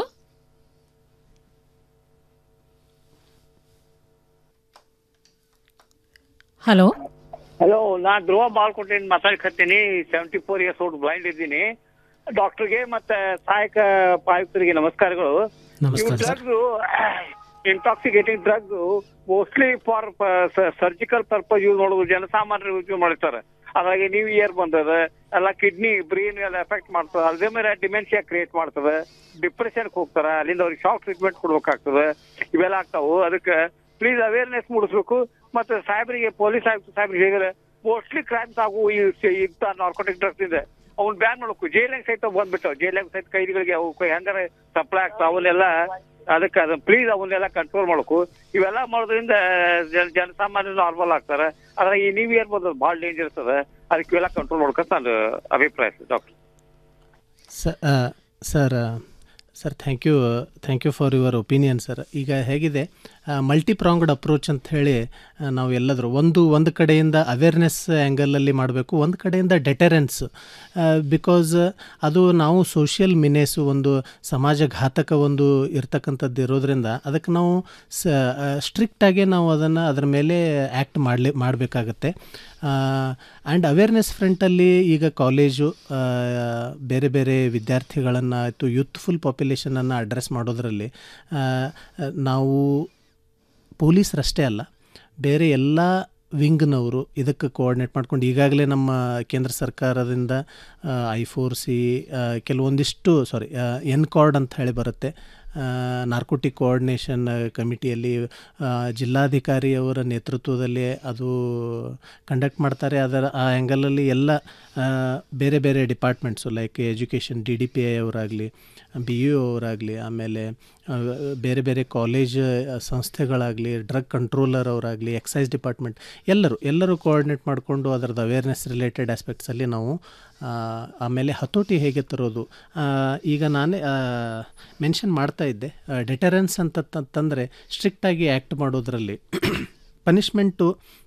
ಹಲೋ ಹಲೋ ನಾ ಧ್ರುವ ಬಾಲ್ಕೋಟೆಯಿಂದ ಮಾತಾಡ್ಕತ್ತೀನಿ seventy four years old blind ಇದ್ದೀನಿ ಡಾಕ್ಟರ್ಗೆ ಮತ್ತೆ ಸಹಾಯಕ ಆಯುಕ್ತರಿಗೆ ನಮಸ್ಕಾರಗಳು ನಮಸ್ಕಾರ sir. Drug intoxicating drug mostly for surgical purpose use ಮಾಡೋದು ಜನಸಾಮಾನ್ಯರು ಯೂಸ್ ಮಾಡ್ತಾರೆ ಅದ್ರಾಗೆ ನ್ಯೂ ಇಯರ್ ಬಂದದ ಎಲ್ಲ ಕಿಡ್ನಿ ಬ್ರೈನ್ ಎಲ್ಲ ಎಫೆಕ್ಟ್ ಮಾಡ್ತದೆ ಅದೇ ಮೇಲೆ ಡಿಮೆನ್ಷಿಯಾ ಕ್ರಿಯೇಟ್ ಮಾಡ್ತದೆ ಡಿಪ್ರೆಷನ್ಗೆ ಹೋಗ್ತಾರ ಅಲ್ಲಿಂದ ಅವ್ರಿಗೆ ಶಾಕ್ ಟ್ರೀಟ್ಮೆಂಟ್ ಕೊಡ್ಬೇಕಾಗ್ತದೆ ಇವೆಲ್ಲ ಆಗ್ತಾವು ಅದಕ್ಕೆ ಪ್ಲೀಸ್ ಅವೇರ್ನೆಸ್ ಮೂಡಿಸ್ಬೇಕು ಮತ್ತೆ ಸಾಹೇಬರಿಗೆ ಪೊಲೀಸ್ ಆಯುಕ್ತ ಸಾಹೇಬ್ರಿಗೆ ಹೇಗೆ ಮೋಸ್ಟ್ಲಿ ಕ್ರೈಮ್ಸ್ ಆಗು ಈ ಸ- ಇಂಥ ನಾರ್ಕೋಟಿಕ್ ಡ್ರಗ್ಸ್ ಇದೆ ಅವ್ನ್ ಬ್ಯಾನ್ ಮಾಡ್ಬೇಕು ಜೈಲಿಗೆ ಸಹಿತ ಬಂದ್ಬಿಟ್ಟು ಜೈಲಿಗೆ ಸಹಿತ ಕೈದಿಗಳಿಗೆ ಅವು ಹೆಂಗಾರ ಸಪ್ಲೈ ಆಗ್ತಾವ ಅವನ್ನೆಲ್ಲ ಅದಕ್ಕೆ ಅದನ್ನ ಪ್ಲೀಸ್ ಅವನ್ನೆಲ್ಲ ಕಂಟ್ರೋಲ್ ಮಾಡ್ಬೇಕು ಇವೆಲ್ಲ ಮಾಡೋದ್ರಿಂದ ಜನ ಜನಸಾಮಾನ್ಯ ನಾರ್ಮಲ್ ಆಗ್ತಾರೆ ಆದ್ರೆ ಈ ನ್ಯೂ ಇಯರ್ ಬಂದದ್ದು ಭಾಳ ಡೇಂಜರ್ಸ್ ಅದ ಅದಕ್ಕೆ ಇವೆಲ್ಲ ಕಂಟ್ರೋಲ್ ಮಾಡ್ಬೇಕಂತ ನನ್ನ ಅಭಿಪ್ರಾಯ doctor sir sir thank you thank you for your opinion sir ಈಗ ಹೇಗಿದೆ ಮಲ್ಟಿ ಪ್ರಾಂಗ್ಡ್ ಅಪ್ರೋಚ್ ಅಂತ ಹೇಳಿ ಆ, ನಾವು ಎಲ್ಲಾದರೂ ಒಂದು ಒಂದು ಕಡೆಯಿಂದ ಅವೇರ್ನೆಸ್ ಆ್ಯಂಗಲಲ್ಲಿ ಮಾಡಬೇಕು ಒಂದು ಕಡೆಯಿಂದ ಡೆಟರೆನ್ಸ್ ಬಿಕಾಸ್ ಅದು ನಾವು ಸೋಷಿಯಲ್ ಮಿನೇಸು ಒಂದು ಸಮಾಜ ಘಾತಕ ಒಂದು ಇರ್ತಕ್ಕಂಥದ್ದು ಇರೋದ್ರಿಂದ ಅದಕ್ಕೆ ನಾವು ಸ ಸ್ಟ್ರಿಕ್ಟಾಗಿ ನಾವು ಅದನ್ನು ಅದರ ಮೇಲೆ ಆ್ಯಕ್ಟ್ ಮಾಡಲೇ ಮಾಡಬೇಕಾಗತ್ತೆ ಆ್ಯಂಡ್ ಅವೇರ್ನೆಸ್ ಫ್ರಂಟಲ್ಲಿ ಈಗ ಕಾಲೇಜು ಆ, ಬೇರೆ ಬೇರೆ ವಿದ್ಯಾರ್ಥಿಗಳನ್ನು ಆಯಿತು ಯೂತ್ಫುಲ್ ಪಾಪ್ಯುಲೇಷನನ್ನು ಅಡ್ರೆಸ್ ಮಾಡೋದರಲ್ಲಿ ಆ, ನಾವು ಪೊಲೀಸರಷ್ಟೇ ಅಲ್ಲ ಬೇರೆ ಎಲ್ಲ ವಿಂಗ್ನವರು ಇದಕ್ಕೆ ಕೋಆರ್ಡಿನೇಟ್ ಮಾಡ್ಕೊಂಡು ಈಗಾಗಲೇ ನಮ್ಮ ಕೇಂದ್ರ ಸರ್ಕಾರದಿಂದ ಐ ಫೋರ್ ಸಿ ಕೆಲವೊಂದಿಷ್ಟು ಸಾರಿ ಎನ್ ಕಾರ್ಡ್ ಅಂತ ಹೇಳಿ ಬರುತ್ತೆ ನಾರ್ಕೋಟಿಕ್ ಕೋಆರ್ಡಿನೇಷನ್ ಕಮಿಟಿಯಲ್ಲಿ ಆ, ಜಿಲ್ಲಾಧಿಕಾರಿ ಅವರ ನೇತೃತ್ವದಲ್ಲಿ ಅದು ಕಂಡಕ್ಟ್ ಮಾಡ್ತಾರೆ ಅದರ ಆ ಆ್ಯಂಗಲಲ್ಲಿ ಎಲ್ಲ ಆ, ಬೇರೆ ಬೇರೆ departments like education D D P I ಅವರಾಗಲಿ ಬಿ ಯು ಅವರಾಗಲಿ ಆಮೇಲೆ ಆ, ಬೇರೆ ಬೇರೆ ಕಾಲೇಜ್ ಸಂಸ್ಥೆಗಳಾಗಲಿ ಡ್ರಗ್ ಕಂಟ್ರೋಲರ್ ಅವರಾಗಲಿ ಎಕ್ಸೈಸ್ ಡಿಪಾರ್ಟ್ಮೆಂಟ್ ಎಲ್ಲರೂ ಎಲ್ಲರೂ ಕೋಆರ್ಡಿನೇಟ್ ಮಾಡಿಕೊಂಡು ಅದರದ್ದು ಅವೇರ್ನೆಸ್ ರಿಲೇಟೆಡ್ ಆಸ್ಪೆಕ್ಟ್ಸಲ್ಲಿ ನಾವು ಆ, ಆಮೇಲೆ ಹತೋಟಿ ಹೇಗೆ ತರೋದು ಆ, ಈಗ ನಾನೇ ಮೆನ್ಷನ್ ಮಾಡ್ತಾ ಇದ್ದೆ ಡೆಟರೆನ್ಸ್ ಅಂತ ತಂದರೆ ಸ್ಟ್ರಿಕ್ಟಾಗಿ ಆ್ಯಕ್ಟ್ ಮಾಡೋದರಲ್ಲಿ ಪನಿಷ್ಮೆಂಟು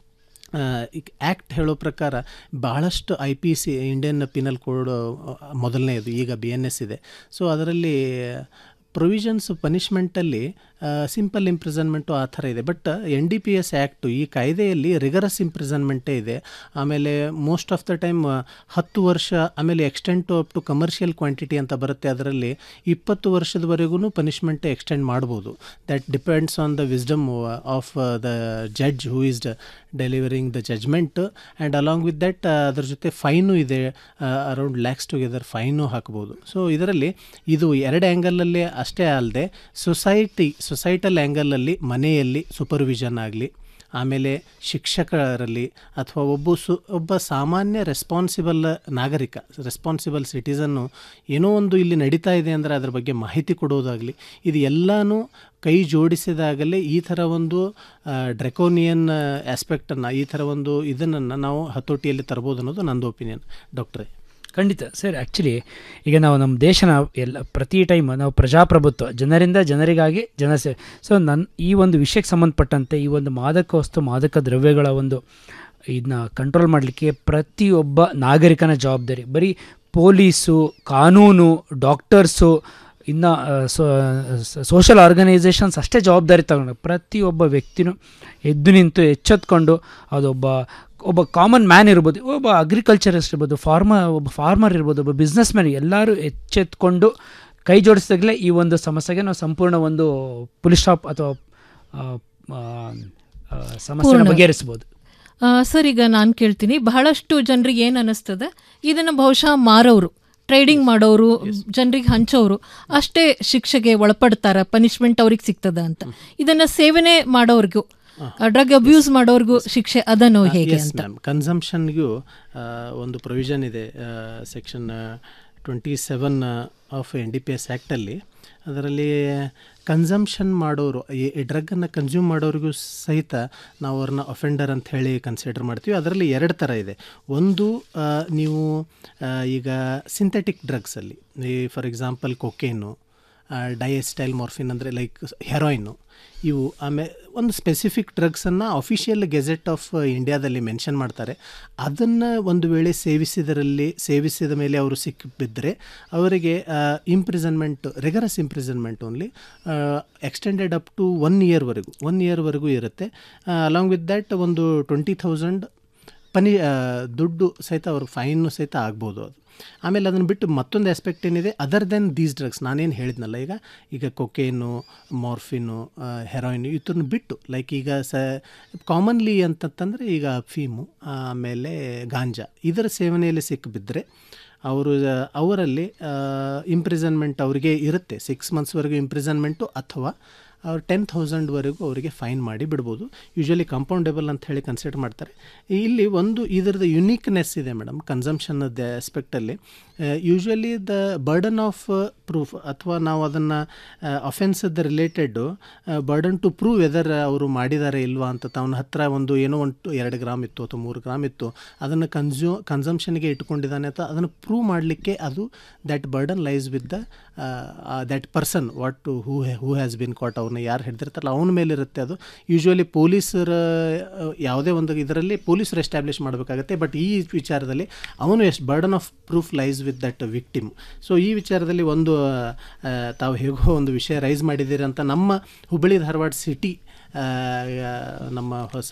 ಆ್ಯಕ್ಟ್ ಹೇಳೋ ಪ್ರಕಾರ ಬಹಳಷ್ಟು I P C Indian penal code ಮೊದಲನೇದು ಈಗ ಬಿ ಎನ್ ಎಸ್ ಇದೆ ಸೊ ಅದರಲ್ಲಿ ಪ್ರೊವಿಷನ್ಸ್ ಪನಿಷ್ಮೆಂಟಲ್ಲಿ ಸಿಂಪಲ್ ಇಂಪ್ರಿಸನ್ಮೆಂಟು ಆ ಥರ ಇದೆ but N D P S act ಈ ಕಾಯ್ದೆಯಲ್ಲಿ ರಿಗರಸ್ ಇಂಪ್ರಿಸನ್ಮೆಂಟೇ ಇದೆ ಆಮೇಲೆ ಮೋಸ್ಟ್ ಆಫ್ ದ ಟೈಮ್ ಹತ್ತು ವರ್ಷ ಆಮೇಲೆ extend to up to commercial quantity ಅಂತ ಬರುತ್ತೆ ಅದರಲ್ಲಿ ಇಪ್ಪತ್ತು ವರ್ಷದವರೆಗೂ ಪನಿಷ್ಮೆಂಟ್ ಎಕ್ಸ್ಟೆಂಡ್ ಮಾಡ್ಬೋದು that depends on the wisdom of the judge who is delivering the judgment and along with that ಅದ್ರ ಜೊತೆ ಫೈನು ಇದೆ ಅರೌಂಡ್ ಲ್ಯಾಕ್ಸ್ ಟುಗೆದರ್ ಫೈನು ಹಾಕ್ಬೋದು ಸೊ ಇದರಲ್ಲಿ ಇದು ಎರಡು ಆ್ಯಂಗಲಲ್ಲಿ ಅಷ್ಟೇ ಅಲ್ಲದೆ ಸೊಸೈಟಿ ಸೊಸೈಟಲ್ ಆ್ಯಂಗಲಲ್ಲಿ ಮನೆಯಲ್ಲಿ ಸೂಪರ್ವಿಷನ್ ಆಗಲಿ ಆಮೇಲೆ ಶಿಕ್ಷಕರಲ್ಲಿ ಅಥವಾ ಒಬ್ಬ ಸು ಒಬ್ಬ ಸಾಮಾನ್ಯ ರೆಸ್ಪಾನ್ಸಿಬಲ್ ನಾಗರಿಕ ರೆಸ್ಪಾನ್ಸಿಬಲ್ ಸಿಟಿಸನ್ನು ಏನೋ ಒಂದು ಇಲ್ಲಿ ನಡೀತಾ ಇದೆ ಅಂದರೆ ಅದ್ರ ಬಗ್ಗೆ ಮಾಹಿತಿ ಕೊಡೋದಾಗಲಿ ಇದು ಎಲ್ಲನೂ ಕೈ ಜೋಡಿಸಿದಾಗಲೇ ಈ ಥರ ಒಂದು ಡ್ರೆಕೋನಿಯನ್ ಆಸ್ಪೆಕ್ಟನ್ನು ಈ ಥರ ಒಂದು ಇದನ್ನು ನಾವು ಹತೋಟಿಯಲ್ಲಿ ತರ್ಬೋದು ಅನ್ನೋದು ನಂದು ಒಪಿನಿಯನ್ ಡಾಕ್ಟ್ರೇ ಖಂಡಿತ ಸರ್ ಆ್ಯಕ್ಚುಲಿ ಈಗ ನಾವು ನಮ್ಮ ದೇಶನ ಎಲ್ಲ ಪ್ರತಿ ಟೈಮ್ ನಾವು ಪ್ರಜಾಪ್ರಭುತ್ವ ಜನರಿಂದ ಜನರಿಗಾಗಿ ಜನ ಸೇ ಸೊ ನನ್ನ ಈ ಒಂದು ವಿಷಯಕ್ಕೆ ಸಂಬಂಧಪಟ್ಟಂತೆ ಈ ಒಂದು ಮಾದಕ ವಸ್ತು ಮಾದಕ ದ್ರವ್ಯಗಳ ಒಂದು ಇದನ್ನ ಕಂಟ್ರೋಲ್ ಮಾಡಲಿಕ್ಕೆ ಪ್ರತಿಯೊಬ್ಬ ನಾಗರಿಕನ ಜವಾಬ್ದಾರಿ ಬರೀ ಪೊಲೀಸು ಕಾನೂನು ಡಾಕ್ಟರ್ಸು ಇನ್ನು ಸೋಷಲ್ ಆರ್ಗನೈಸೇಷನ್ಸ್ ಅಷ್ಟೇ ಜವಾಬ್ದಾರಿ ತಗೊಂಡು ಪ್ರತಿಯೊಬ್ಬ ವ್ಯಕ್ತಿನೂ ಎದ್ದು ನಿಂತು ಎಚ್ಚೆತ್ಕೊಂಡು ಅದೊಬ್ಬ ಒಬ್ಬ ಕಾಮನ್ ಮ್ಯಾನ್ ಇರ್ಬೋದು ಒಬ್ಬ ಅಗ್ರಿಕಲ್ಚರಿಸ್ಟ್ ಇರ್ಬೋದು ಫಾರ್ಮರ್ ಒಬ್ಬ ಫಾರ್ಮರ್ ಇರ್ಬೋದು ಒಬ್ಬ ಬಿಸ್ನೆಸ್ ಮ್ಯಾನ್ ಎಲ್ಲರೂ ಎಚ್ಚೆತ್ಕೊಂಡು ಕೈ ಜೋಡಿಸಿದಾಗಲೇ ಈ ಒಂದು ಸಮಸ್ಯೆಗೆ ನಾವು ಸಂಪೂರ್ಣ ಒಂದು ಪುಲಿಸ್ ಸ್ಟಾಪ್ ಅಥವಾ ಆ, ಆ, ಆ, ಸಮಸ್ಯೆನ ಪೂರ್ಣ. ಬಗೆಹರಿಸ್ಬೋದು ಆ, ಸರ್ ಈಗ ನಾನು ಕೇಳ್ತೀನಿ ಬಹಳಷ್ಟು ಜನರಿಗೆ ಏನು ಅನ್ನಿಸ್ತದೆ ಇದನ್ನು ಬಹುಶಃ ಮಾರೋರು ಟ್ರೇಡಿಂಗ್ ಮಾಡೋರು ಜನರಿಗೆ ಹಂಚೋರು ಅಷ್ಟೇ ಶಿಕ್ಷೆಗೆ ಒಳಪಡ್ತಾರ ಪನಿಷ್ಮೆಂಟ್ ಅವ್ರಿಗೆ ಸಿಗ್ತದ ಅಂತ ಇದನ್ನ ಸೇವನೆ ಮಾಡೋರ್ಗೂ ಡ್ರಗ್ ಅಬ್ಯೂಸ್ ಮಾಡೋರ್ಗೂ ಶಿಕ್ಷೆ ಅದನ್ನೋ ಹೇಗೆ ಎಸ್ ಅಂತ ಮ್ಯಾಮ್ ಕನ್ಸಂಪ್ಷನ್ಗೂ ಒಂದು ಪ್ರೊವಿಷನ್ ಇದೆ section twenty seven of N D P S ಆ್ಯಕ್ಟಲ್ಲಿ ಅದರಲ್ಲಿ ಕನ್ಸಂಪ್ಷನ್ ಮಾಡೋರು ಈ ಡ್ರಗ್ಗನ್ನು ಕನ್ಸ್ಯೂಮ್ ಮಾಡೋರಿಗೂ ಸಹಿತ ನಾವು ಅವ್ರನ್ನ ಅಫೆಂಡರ್ ಅಂತ ಹೇಳಿ ಕನ್ಸಿಡರ್ ಮಾಡ್ತೀವಿ ಅದರಲ್ಲಿ ಎರಡು ಥರ ಇದೆ ಒಂದು ಆ, ನೀವು ಆ, ಈಗ ಸಿಂಥೆಟಿಕ್ ಡ್ರಗ್ಸಲ್ಲಿ ಈ for example cocaine diacetyl morphine ಅಂದರೆ ಲೈಕ್ ಹೆರೋಯಿನ್ನು ಇವು ಆಮೇಲೆ ಒಂದು ಸ್ಪೆಸಿಫಿಕ್ ಡ್ರಗ್ಸನ್ನು ಅಫಿಷಿಯಲ್ ಗೆಜೆಟ್ ಆಫ್ ಇಂಡಿಯಾದಲ್ಲಿ ಮೆನ್ಷನ್ ಮಾಡ್ತಾರೆ ಅದನ್ನು ಒಂದು ವೇಳೆ ಸೇವಿಸಿದರಲ್ಲಿ ಸೇವಿಸಿದ ಮೇಲೆ ಅವರು ಸಿಕ್ಕಿಬಿದ್ದರೆ ಅವರಿಗೆ imprisonment rigorous imprisonment only extended up to one ಇಯರ್ವರೆಗೂ ಒನ್ ಇಯರ್ವರೆಗೂ ಇರುತ್ತೆ ಅಲಾಂಗ್ ವಿತ್ ದ್ಯಾಟ್ ಒಂದು ಟ್ವೆಂಟಿ ಥೌಸಂಡ್ ಪನಿ ಆ, ದುಡ್ಡು ಸಹಿತ ಅವ್ರ ಫೈನು ಸಹಿತ ಆಗ್ಬೋದು ಅದು ಆಮೇಲೆ ಅದನ್ನು ಬಿಟ್ಟು ಮತ್ತೊಂದು ಆಸ್ಪೆಕ್ಟ್ ಏನಿದೆ ಅದರ್ ದೆನ್ ದೀಸ್ ಡ್ರಗ್ಸ್ ನಾನೇನು ಹೇಳಿದ್ನಲ್ಲ ಈಗ ಈಗ ಕೊಕೇನು ಮಾರ್ಫಿನು ಹೆರೋಯಿನ್ ಇತರನ್ನ ಬಿಟ್ಟು ಲೈಕ್ ಈಗ ಸ ಕಾಮನ್ಲಿ ಅಂತಂತಂದರೆ ಈಗ ಅಫೀಮು ಆಮೇಲೆ ಗಾಂಜಾ ಇದರ ಸೇವನೆಯಲ್ಲಿ ಸಿಕ್ಕಿಬಿದ್ದರೆ ಅವರು ಅವರಲ್ಲಿ ಇಂಪ್ರಿಸನ್ಮೆಂಟ್ ಅವರಿಗೆ ಇರುತ್ತೆ ಸಿಕ್ಸ್ ಮಂತ್ಸ್ವರೆಗೂ ಇಂಪ್ರಿಸನ್ಮೆಂಟು ಅಥವಾ ಅವ್ರು ಟೆನ್ ಥೌಸಂಡ್ವರೆಗೂ ಅವರಿಗೆ ಫೈನ್ ಮಾಡಿ ಬಿಡ್ಬೋದು ಯೂಶ್ವಲಿ ಕಂಪೌಂಡೇಬಲ್ ಅಂತ ಹೇಳಿ ಕನ್ಸಿಡರ್ ಮಾಡ್ತಾರೆ ಇಲ್ಲಿ ಒಂದು ಇದರದ್ದು ಯುನೀಕ್ನೆಸ್ ಇದೆ ಮೇಡಮ್ ಕನ್ಸಂಪ್ಷನ್ದ ಆಸ್ಪೆಕ್ಟಲ್ಲಿ usually the burden of proof ಅಥವಾ ನಾವು ಅದನ್ನು ಅಫೆನ್ಸದ related burden to prove whether ಅವರು ಮಾಡಿದ್ದಾರೆ ಇಲ್ವಾ ಅಂತ ಅವನ ಹತ್ರ ಒಂದು ಏನೋ ಒಂದು ಎರಡು ಗ್ರಾಮ್ ಇತ್ತು ಅಥವಾ ಮೂರು ಗ್ರಾಮ್ ಇತ್ತು ಅದನ್ನು ಕನ್ಸ್ಯೂ ಕನ್ಸಂಪ್ಷನ್ಗೆ ಇಟ್ಕೊಂಡಿದ್ದಾನೆ ಅಂತ ಅದನ್ನು ಪ್ರೂವ್ ಮಾಡಲಿಕ್ಕೆ ಅದು that burden lies with the that person what who who has been caught ಅವ್ರನ್ನ ಯಾರು ಹಿಡ್ದಿರ್ತಾರಲ್ಲ ಅವನ ಮೇಲೆ ಇರುತ್ತೆ ಅದು ಯೂಶ್ವಲಿ ಪೊಲೀಸರ ಆ, ಯಾವುದೇ ಒಂದು ಇದರಲ್ಲಿ ಪೊಲೀಸರು ಎಸ್ಟಾಬ್ಲಿಷ್ ಮಾಡಬೇಕಾಗತ್ತೆ ಬಟ್ ಈ ವಿಚಾರದಲ್ಲಿ ಅವನು ಎಷ್ಟು burden of proof lies with that victim so ಈ ವಿಚಾರದಲ್ಲಿ ಒಂದು ಆ, ತಾವು ಹೇಗೋ ಒಂದು ವಿಷಯ ರೈಸ್ ಮಾಡಿದ್ದೀರಿ ಅಂತ ನಮ್ಮ ಹುಬ್ಬಳ್ಳಿ ಧಾರವಾಡ ಸಿಟಿ ಆ, ನಮ್ಮ ಹೊಸ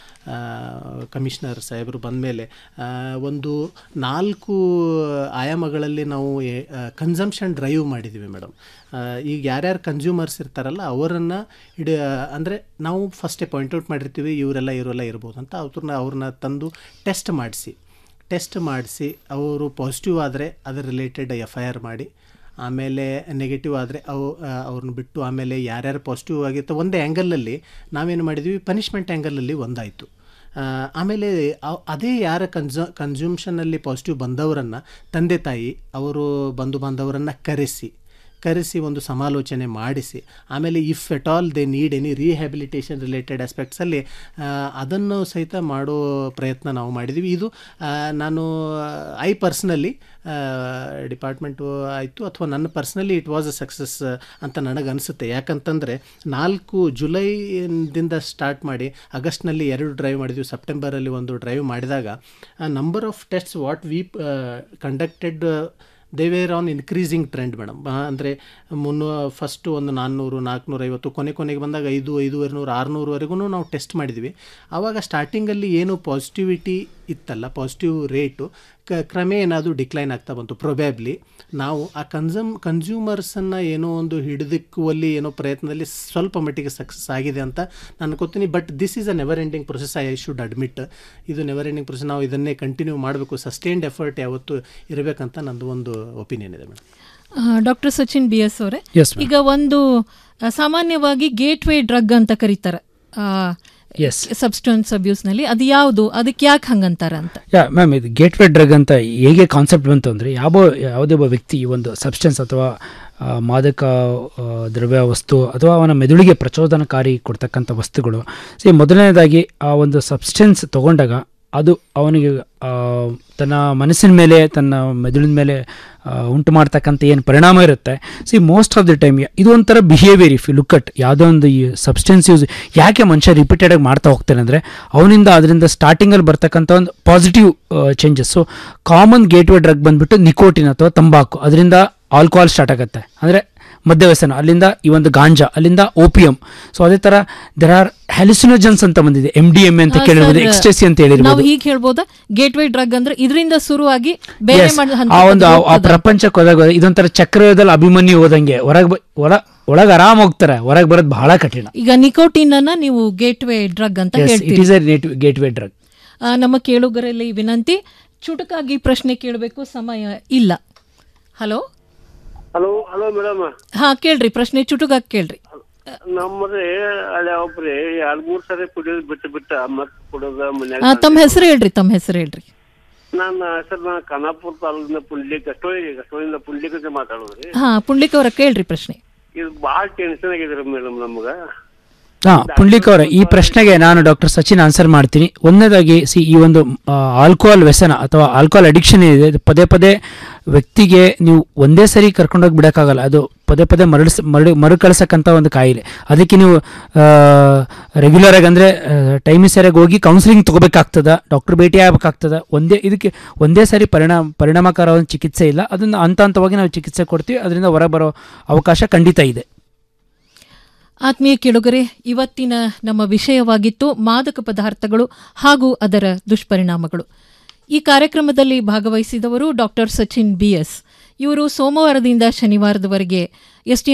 ಕಮಿಷನರ್ ಸಾಹೇಬರು ಬಂದ ಮೇಲೆ ಒಂದು ನಾಲ್ಕು ಆಯಾಮಗಳಲ್ಲಿ ನಾವು ಕನ್ಸಂಪ್ಷನ್ ಡ್ರೈವ್ ಮಾಡಿದ್ದೀವಿ ಮೇಡಮ್ ಈಗ ಯಾರ್ಯಾರು ಕನ್ಸ್ಯೂಮರ್ಸ್ ಇರ್ತಾರಲ್ಲ ಅವರನ್ನು ಇಡ ಅಂದರೆ ನಾವು ಫಸ್ಟೇ ಪಾಯಿಂಟ್ಔಟ್ ಮಾಡಿರ್ತೀವಿ ಇವರೆಲ್ಲ ಇವರೆಲ್ಲ ಇರ್ಬೋದು ಅಂತ ಅವ್ರನ್ನ ಅವ್ರನ್ನ ತಂದು ಟೆಸ್ಟ್ ಮಾಡಿಸಿ ಟೆಸ್ಟ್ ಮಾಡಿಸಿ ಅವರು ಪಾಸಿಟಿವ್ ಆದರೆ ಅದರ ರಿಲೇಟೆಡ್ ಎಫ್ ಐ ಆರ್ ಮಾಡಿ ಆಮೇಲೆ ನೆಗೆಟಿವ್ ಆದರೆ ಅವು ಆ, ಅವ್ರನ್ನ ಬಿಟ್ಟು ಆಮೇಲೆ ಯಾರ್ಯಾರು ಪಾಸಿಟಿವ್ ಆಗಿರ್ತೋ ಒಂದೇ ಆ್ಯಂಗಲಲ್ಲಿ ನಾವೇನು ಮಾಡಿದ್ವಿ ಪನಿಷ್ಮೆಂಟ್ ಆ್ಯಂಗಲಲ್ಲಿ ಒಂದಾಯಿತು ಆ, ಆಮೇಲೆ ಅವ್- ಅದೇ ಯಾರ ಕನ್ಸ ಕನ್ಸ್ಯೂಮ್ಷನಲ್ಲಿ ಪಾಸಿಟಿವ್ ಬಂದವರನ್ನು ತಂದೆ ತಾಯಿ ಅವರು ಬಂಧು ಬಾಂಧವರನ್ನು ಕರೆಸಿ ಕರೆಸಿ ಒಂದು ಸಮಾಲೋಚನೆ ಮಾಡಿಸಿ ಆಮೇಲೆ if at all they need any rehabilitation related ಆಸ್ಪೆಕ್ಟ್ಸಲ್ಲಿ ಅದನ್ನು ಸಹಿತ ಮಾಡೋ ಪ್ರಯತ್ನ ನಾವು ಮಾಡಿದ್ದೀವಿ ಇದು ಆ, ನಾನು ಐ ಪರ್ಸ್ನಲಿ ಡಿಪಾರ್ಟ್ಮೆಂಟು ಆಯಿತು ಅಥವಾ ನನ್ನ personally it was a success ಅಂತ ನನಗೆ ಅನಿಸುತ್ತೆ ಯಾಕಂತಂದರೆ ನಾಲ್ಕು ಜುಲೈದಿಂದ ಸ್ಟಾರ್ಟ್ ಮಾಡಿ ಆಗಸ್ಟ್ನಲ್ಲಿ ಎರಡು ಡ್ರೈವ್ ಮಾಡಿದ್ವಿ ಸೆಪ್ಟೆಂಬರಲ್ಲಿ ಒಂದು ಡ್ರೈವ್ ಮಾಡಿದಾಗ number of tests what we conducted they were on increasing trend madam ಅಂದರೆ ಮುನ್ನೂ ಫಸ್ಟು ಒಂದು ನಾನ್ನೂರು ನಾಲ್ಕುನೂರೈವತ್ತು ಕೊನೆ ಕೊನೆಗೆ ಬಂದಾಗ ಐದು ಐದೂವರೆ ನೂರು ಆರುನೂರವರೆಗೂ ನಾವು ಟೆಸ್ಟ್ ಮಾಡಿದ್ವಿ ಆವಾಗ ಸ್ಟಾರ್ಟಿಂಗಲ್ಲಿ ಏನು ಪಾಸಿಟಿವಿಟಿ ಇತ್ತಲ್ಲ ಪಾಸಿಟಿವ್ ರೇಟು ಕ ಕ್ರಮೇಣ ಅದು ಡಿಕ್ಲೈನ್ ಆಗ್ತಾ ಬಂತು ಪ್ರೊಬ್ಯಾಬ್ಲಿ ನಾವು ಆ ಕನ್ಸಮ್ ಕನ್ಸ್ಯೂಮರ್ಸನ್ನು ಏನೋ ಒಂದು ಹಿಡಿದಿಕ್ಕುವಲ್ಲಿ ಏನೋ ಪ್ರಯತ್ನದಲ್ಲಿ ಸ್ವಲ್ಪ ಮಟ್ಟಿಗೆ ಸಕ್ಸಸ್ ಆಗಿದೆ ಅಂತ ನಾನು ಅನ್ಕೋತೀನಿ but this is a never ending process I should admit ಇದು ನೆವರ್ ಎಂಡಿಂಗ್ ಪ್ರೊಸೆಸ್ ನಾವು ಇದನ್ನೇ ಕಂಟಿನ್ಯೂ ಮಾಡಬೇಕು ಸಸ್ಟೈನ್ಡ್ ಎಫರ್ಟ್ ಯಾವತ್ತು ಇರಬೇಕಂತ ನಂದು ಒಂದು ಒಪಿನಿಯನ್ ಇದೆ madam doctor Sachin B S ಅವರೇ Yes, ma'am. ಈಗ ಒಂದು ಆ, ಸಾಮಾನ್ಯವಾಗಿ ಗೇಟ್ ವೇ ಡ್ರಗ್ ಅಂತ ಕರೀತಾರೆ Yes. ಸಬ್ಸ್ಟೆನ್ಸ್ ಅಬ್ಯೂಸ್ ನಲ್ಲಿ ಅದು ಯಾವುದು ಅದಕ್ಕೆ ಯಾಕೆ ಹಂಗಂತಾರ ಅಂತ ಯಾ ಮ್ಯಾಮ್ ಇದು ಗೇಟ್ವೇ ಡ್ರಗ್ ಅಂತ ಹೇಗೆ ಕಾನ್ಸೆಪ್ಟ್ ಬಂತು ಅಂದರೆ ಯಾವ ಯಾವುದೇ ಒಬ್ಬ ವ್ಯಕ್ತಿ ಈ ಒಂದು ಸಬ್ಸ್ಟೆನ್ಸ್ ಅಥವಾ ಆ, ಮಾದಕ ಆ, ದ್ರವ್ಯ ವಸ್ತು ಅಥವಾ ಅವನ ಮೆದುಳಿಗೆ ಪ್ರಚೋದನಕಾರಿ ಕೊಡ್ತಕ್ಕಂಥ ವಸ್ತುಗಳು ಸಿ ಮೊದಲನೇದಾಗಿ ಆ ಒಂದು ಸಬ್ಸ್ಟೆನ್ಸ್ ತಗೊಂಡಾಗ ಅದು ಅವನಿಗೆ ಆ, ತನ್ನ ಮನಸ್ಸಿನ ಮೇಲೆ ತನ್ನ ಮೆದುಳಿನ ಮೇಲೆ ಆ, ಉಂಟು ಮಾಡ್ತಕ್ಕಂಥ ಏನು ಪರಿಣಾಮ ಇರುತ್ತೆ see most of the time ಇದು ಒಂಥರ behaviour if you look at ಯಾವುದೋ ಒಂದು ಈ ಸಬ್ಸ್ಟೆನ್ಸ್ ಯೂಸ್ ಯಾಕೆ ಮನುಷ್ಯ ರಿಪೀಟೆಡಾಗಿ ಮಾಡ್ತಾ ಹೋಗ್ತಾನೆ ಅಂದರೆ ಅವನಿಂದ ಅದರಿಂದ ಸ್ಟಾರ್ಟಿಂಗಲ್ಲಿ ಬರ್ತಕ್ಕಂಥ ಒಂದು positive changes so common gateway drug ಬಂದ್ಬಿಟ್ಟು ನಿಕೋಟಿನ್ ಅಥವಾ ತಂಬಾಕು ಅದರಿಂದ ಆಲ್ಕೋಹಾಲ್ ಸ್ಟಾರ್ಟ್ ಆಗುತ್ತೆ ಅಂದರೆ ಮದ್ಯವ್ಯಸನ ಅಲ್ಲಿಂದ ಈ ಒಂದು ಗಾಂಜಾ ಅಲ್ಲಿಂದ ಓಪಿಯಂ ಸೊ ಅದೇ ಥರ ದೆರ್ ಆರ್ ಹ್ಯಾಲಿಸಿನೋಜನ್ಸ್ ಅಂತ ಬಂದಿದೆ ಎಮ್ ಡಿ ಎಮ್ ಅಂತ ಆ, ಕೇಳಿರ್ಬೋದು sir, ಎಕ್ಸ್ಟೆಸಿ ಅಂತ ನಾವು ಹೇಳಿರ್ಬೋದು ಹೀಗೆ ಹೇಳ್ಬೋದಾ ಗೇಟ್ ವೇ ಡ್ರಗ್ ಅಂದ್ರೆ ಇದರಿಂದ ಶುರುವಾಗಿ ಬೇರೆ Yes. ಮಾಡ್- ಆ ಹಂತಕ್ಕೆ ಒಂದು ಆ- ಆ ಹೋಗ್ತದ? ಪ್ರಪಂಚಕ್ಕೆ ಹೋದಾಗ ಇದೊಂಥರ ಚಕ್ರವ್ಯೂಹದಲ್ಲಿ ಅಭಿಮನ್ಯು ಹೋದಂಗೆ ಹೊರಗೆ ಒಳ ಒಳಗೆ ಆರಾಮ್ ಹೋಗ್ತಾರೆ ಹೊರಗೆ ಬರೋದು ಬಹಳ ಕಠಿಣ ಈಗ ನಿಕೋಟಿನ್ ಅನ್ನ ನೀವು ಗೇಟ್ ವೇ ಡ್ರಗ್ ಅಂತ ಇಟ್ ಹೇಳ್ತೀರಿ is a gateway drug ಆ, ನಮ್ಮ ಕೇಳುಗರಲ್ಲಿ ವಿನಂತಿ ಚುಟುಕಾಗಿ ಪ್ರಶ್ನೆ ಕೇಳಬೇಕು ಸಮಯ ಇಲ್ಲ ಹಲೋ ಹಲೋ ಹಲೋ ಮೇಡಮ್ ಹಾ ಕೇಳ್ರಿ ಪ್ರಶ್ನೆ ಚುಟುಕಾಗಿ ಕೇಳ್ರಿ ನಮ್ಮದ್ರಿ ಅಲ್ಲಿ ಒಬ್ರಿ ಎರಡ್ ಮೂರ್ ಸರಿ ಕುಡಿಯೋದ್ ಬಿಟ್ಟು ಬಿಟ್ಟ ಮತ್ ಕುಡಿಯೋದ ಆ, ಮನ್ಯಾಗ ತಮ್ಮ ಹೆಸರು ಹೇಳ್ರಿ ತಮ್ಮ ಹೆಸರು ಹೇಳ್ರಿ ನನ್ನ ಹೆಸರು ನಾ ಖಾನಾಪುರ ತಾಲೂಕಿನ ಪುಂಡ್ಲಿಕ್ ಗಷ್ಟೋಳಿ ಗಷ್ಟೋಳಿಂದ ಪುಂಡ್ಲಿಕ್ ಅಂತ ಮಾತಾಡೋದ್ರಿ ಹಾ ಪುಂಡ್ಲಿಕ್ ಅವರ ಕೇಳ್ರಿ ಪ್ರಶ್ನೆ ಇದು ಬಾಳ ಟೆನ್ಷನ್ ಆಗಿದ್ರಿ ಮೇಡಮ್ ನಮ್ಗ ಹಾಂ ಪುಂಡ್ಲಿಕ್ ಅವರೇ ಈ ಪ್ರಶ್ನೆಗೆ ನಾನು ಡಾಕ್ಟರ್ ಸಚಿನ್ ಆನ್ಸರ್ ಮಾಡ್ತೀನಿ ಒಂದನೇದಾಗಿ ಸಿ ಈ ಒಂದು ಆಲ್ಕೋಹಾಲ್ ವ್ಯಸನ ಅಥವಾ ಆಲ್ಕೋಹಾಲ್ ಅಡಿಕ್ಷನ್ ಏನಿದೆ ಇದು ಪದೇ ಪದೇ ವ್ಯಕ್ತಿಗೆ ನೀವು ಒಂದೇ ಸರಿ ಕರ್ಕೊಂಡೋಗಿ ಬಿಡೋಕ್ಕಾಗಲ್ಲ ಅದು ಪದೇ ಪದೇ ಮರಳಿಸ್ ಮರಳಿ ಮರುಕಳಿಸಕ್ಕಂಥ ಒಂದು ಕಾಯಿಲೆ ಅದಕ್ಕೆ ನೀವು ರೆಗ್ಯುಲರ್ ಆಗಿ ಅಂದರೆ ಟೈಮಿಗೆ ಸರಿಯಾಗಿ ಹೋಗಿ ಕೌನ್ಸಿಲಿಂಗ್ ತೊಗೋಬೇಕಾಗ್ತದ ಡಾಕ್ಟರ್ ಭೇಟಿ ಆಗಬೇಕಾಗ್ತದ ಒಂದೇ ಇದಕ್ಕೆ ಒಂದೇ ಸಾರಿ ಪರಿಣಾಮ ಪರಿಣಾಮಕಾರವಾದ ಚಿಕಿತ್ಸೆ ಇಲ್ಲ ಅದನ್ನು ಹಂತ ಹಂತವಾಗಿ ನಾವು ಚಿಕಿತ್ಸೆ ಕೊಡ್ತೀವಿ ಅದರಿಂದ ಹೊರಬರೋ ಅವಕಾಶ ಖಂಡಿತ ಇದೆ ಆತ್ಮೀಯ ಕೇಳುಗರೆ ಇವತ್ತಿನ ನಮ್ಮ ವಿಷಯವಾಗಿತ್ತು ಮಾದಕ ಪದಾರ್ಥಗಳು ಹಾಗೂ ಅದರ ದುಷ್ಪರಿಣಾಮಗಳು ಈ ಕಾರ್ಯಕ್ರಮದಲ್ಲಿ ಭಾಗವಹಿಸಿದವರು ಡಾಕ್ಟರ್ ಸಚಿನ್ ಬಿಎಸ್ ಇವರು ಸೋಮವಾರದಿಂದ ಶನಿವಾರದವರೆಗೆ ಎಸ್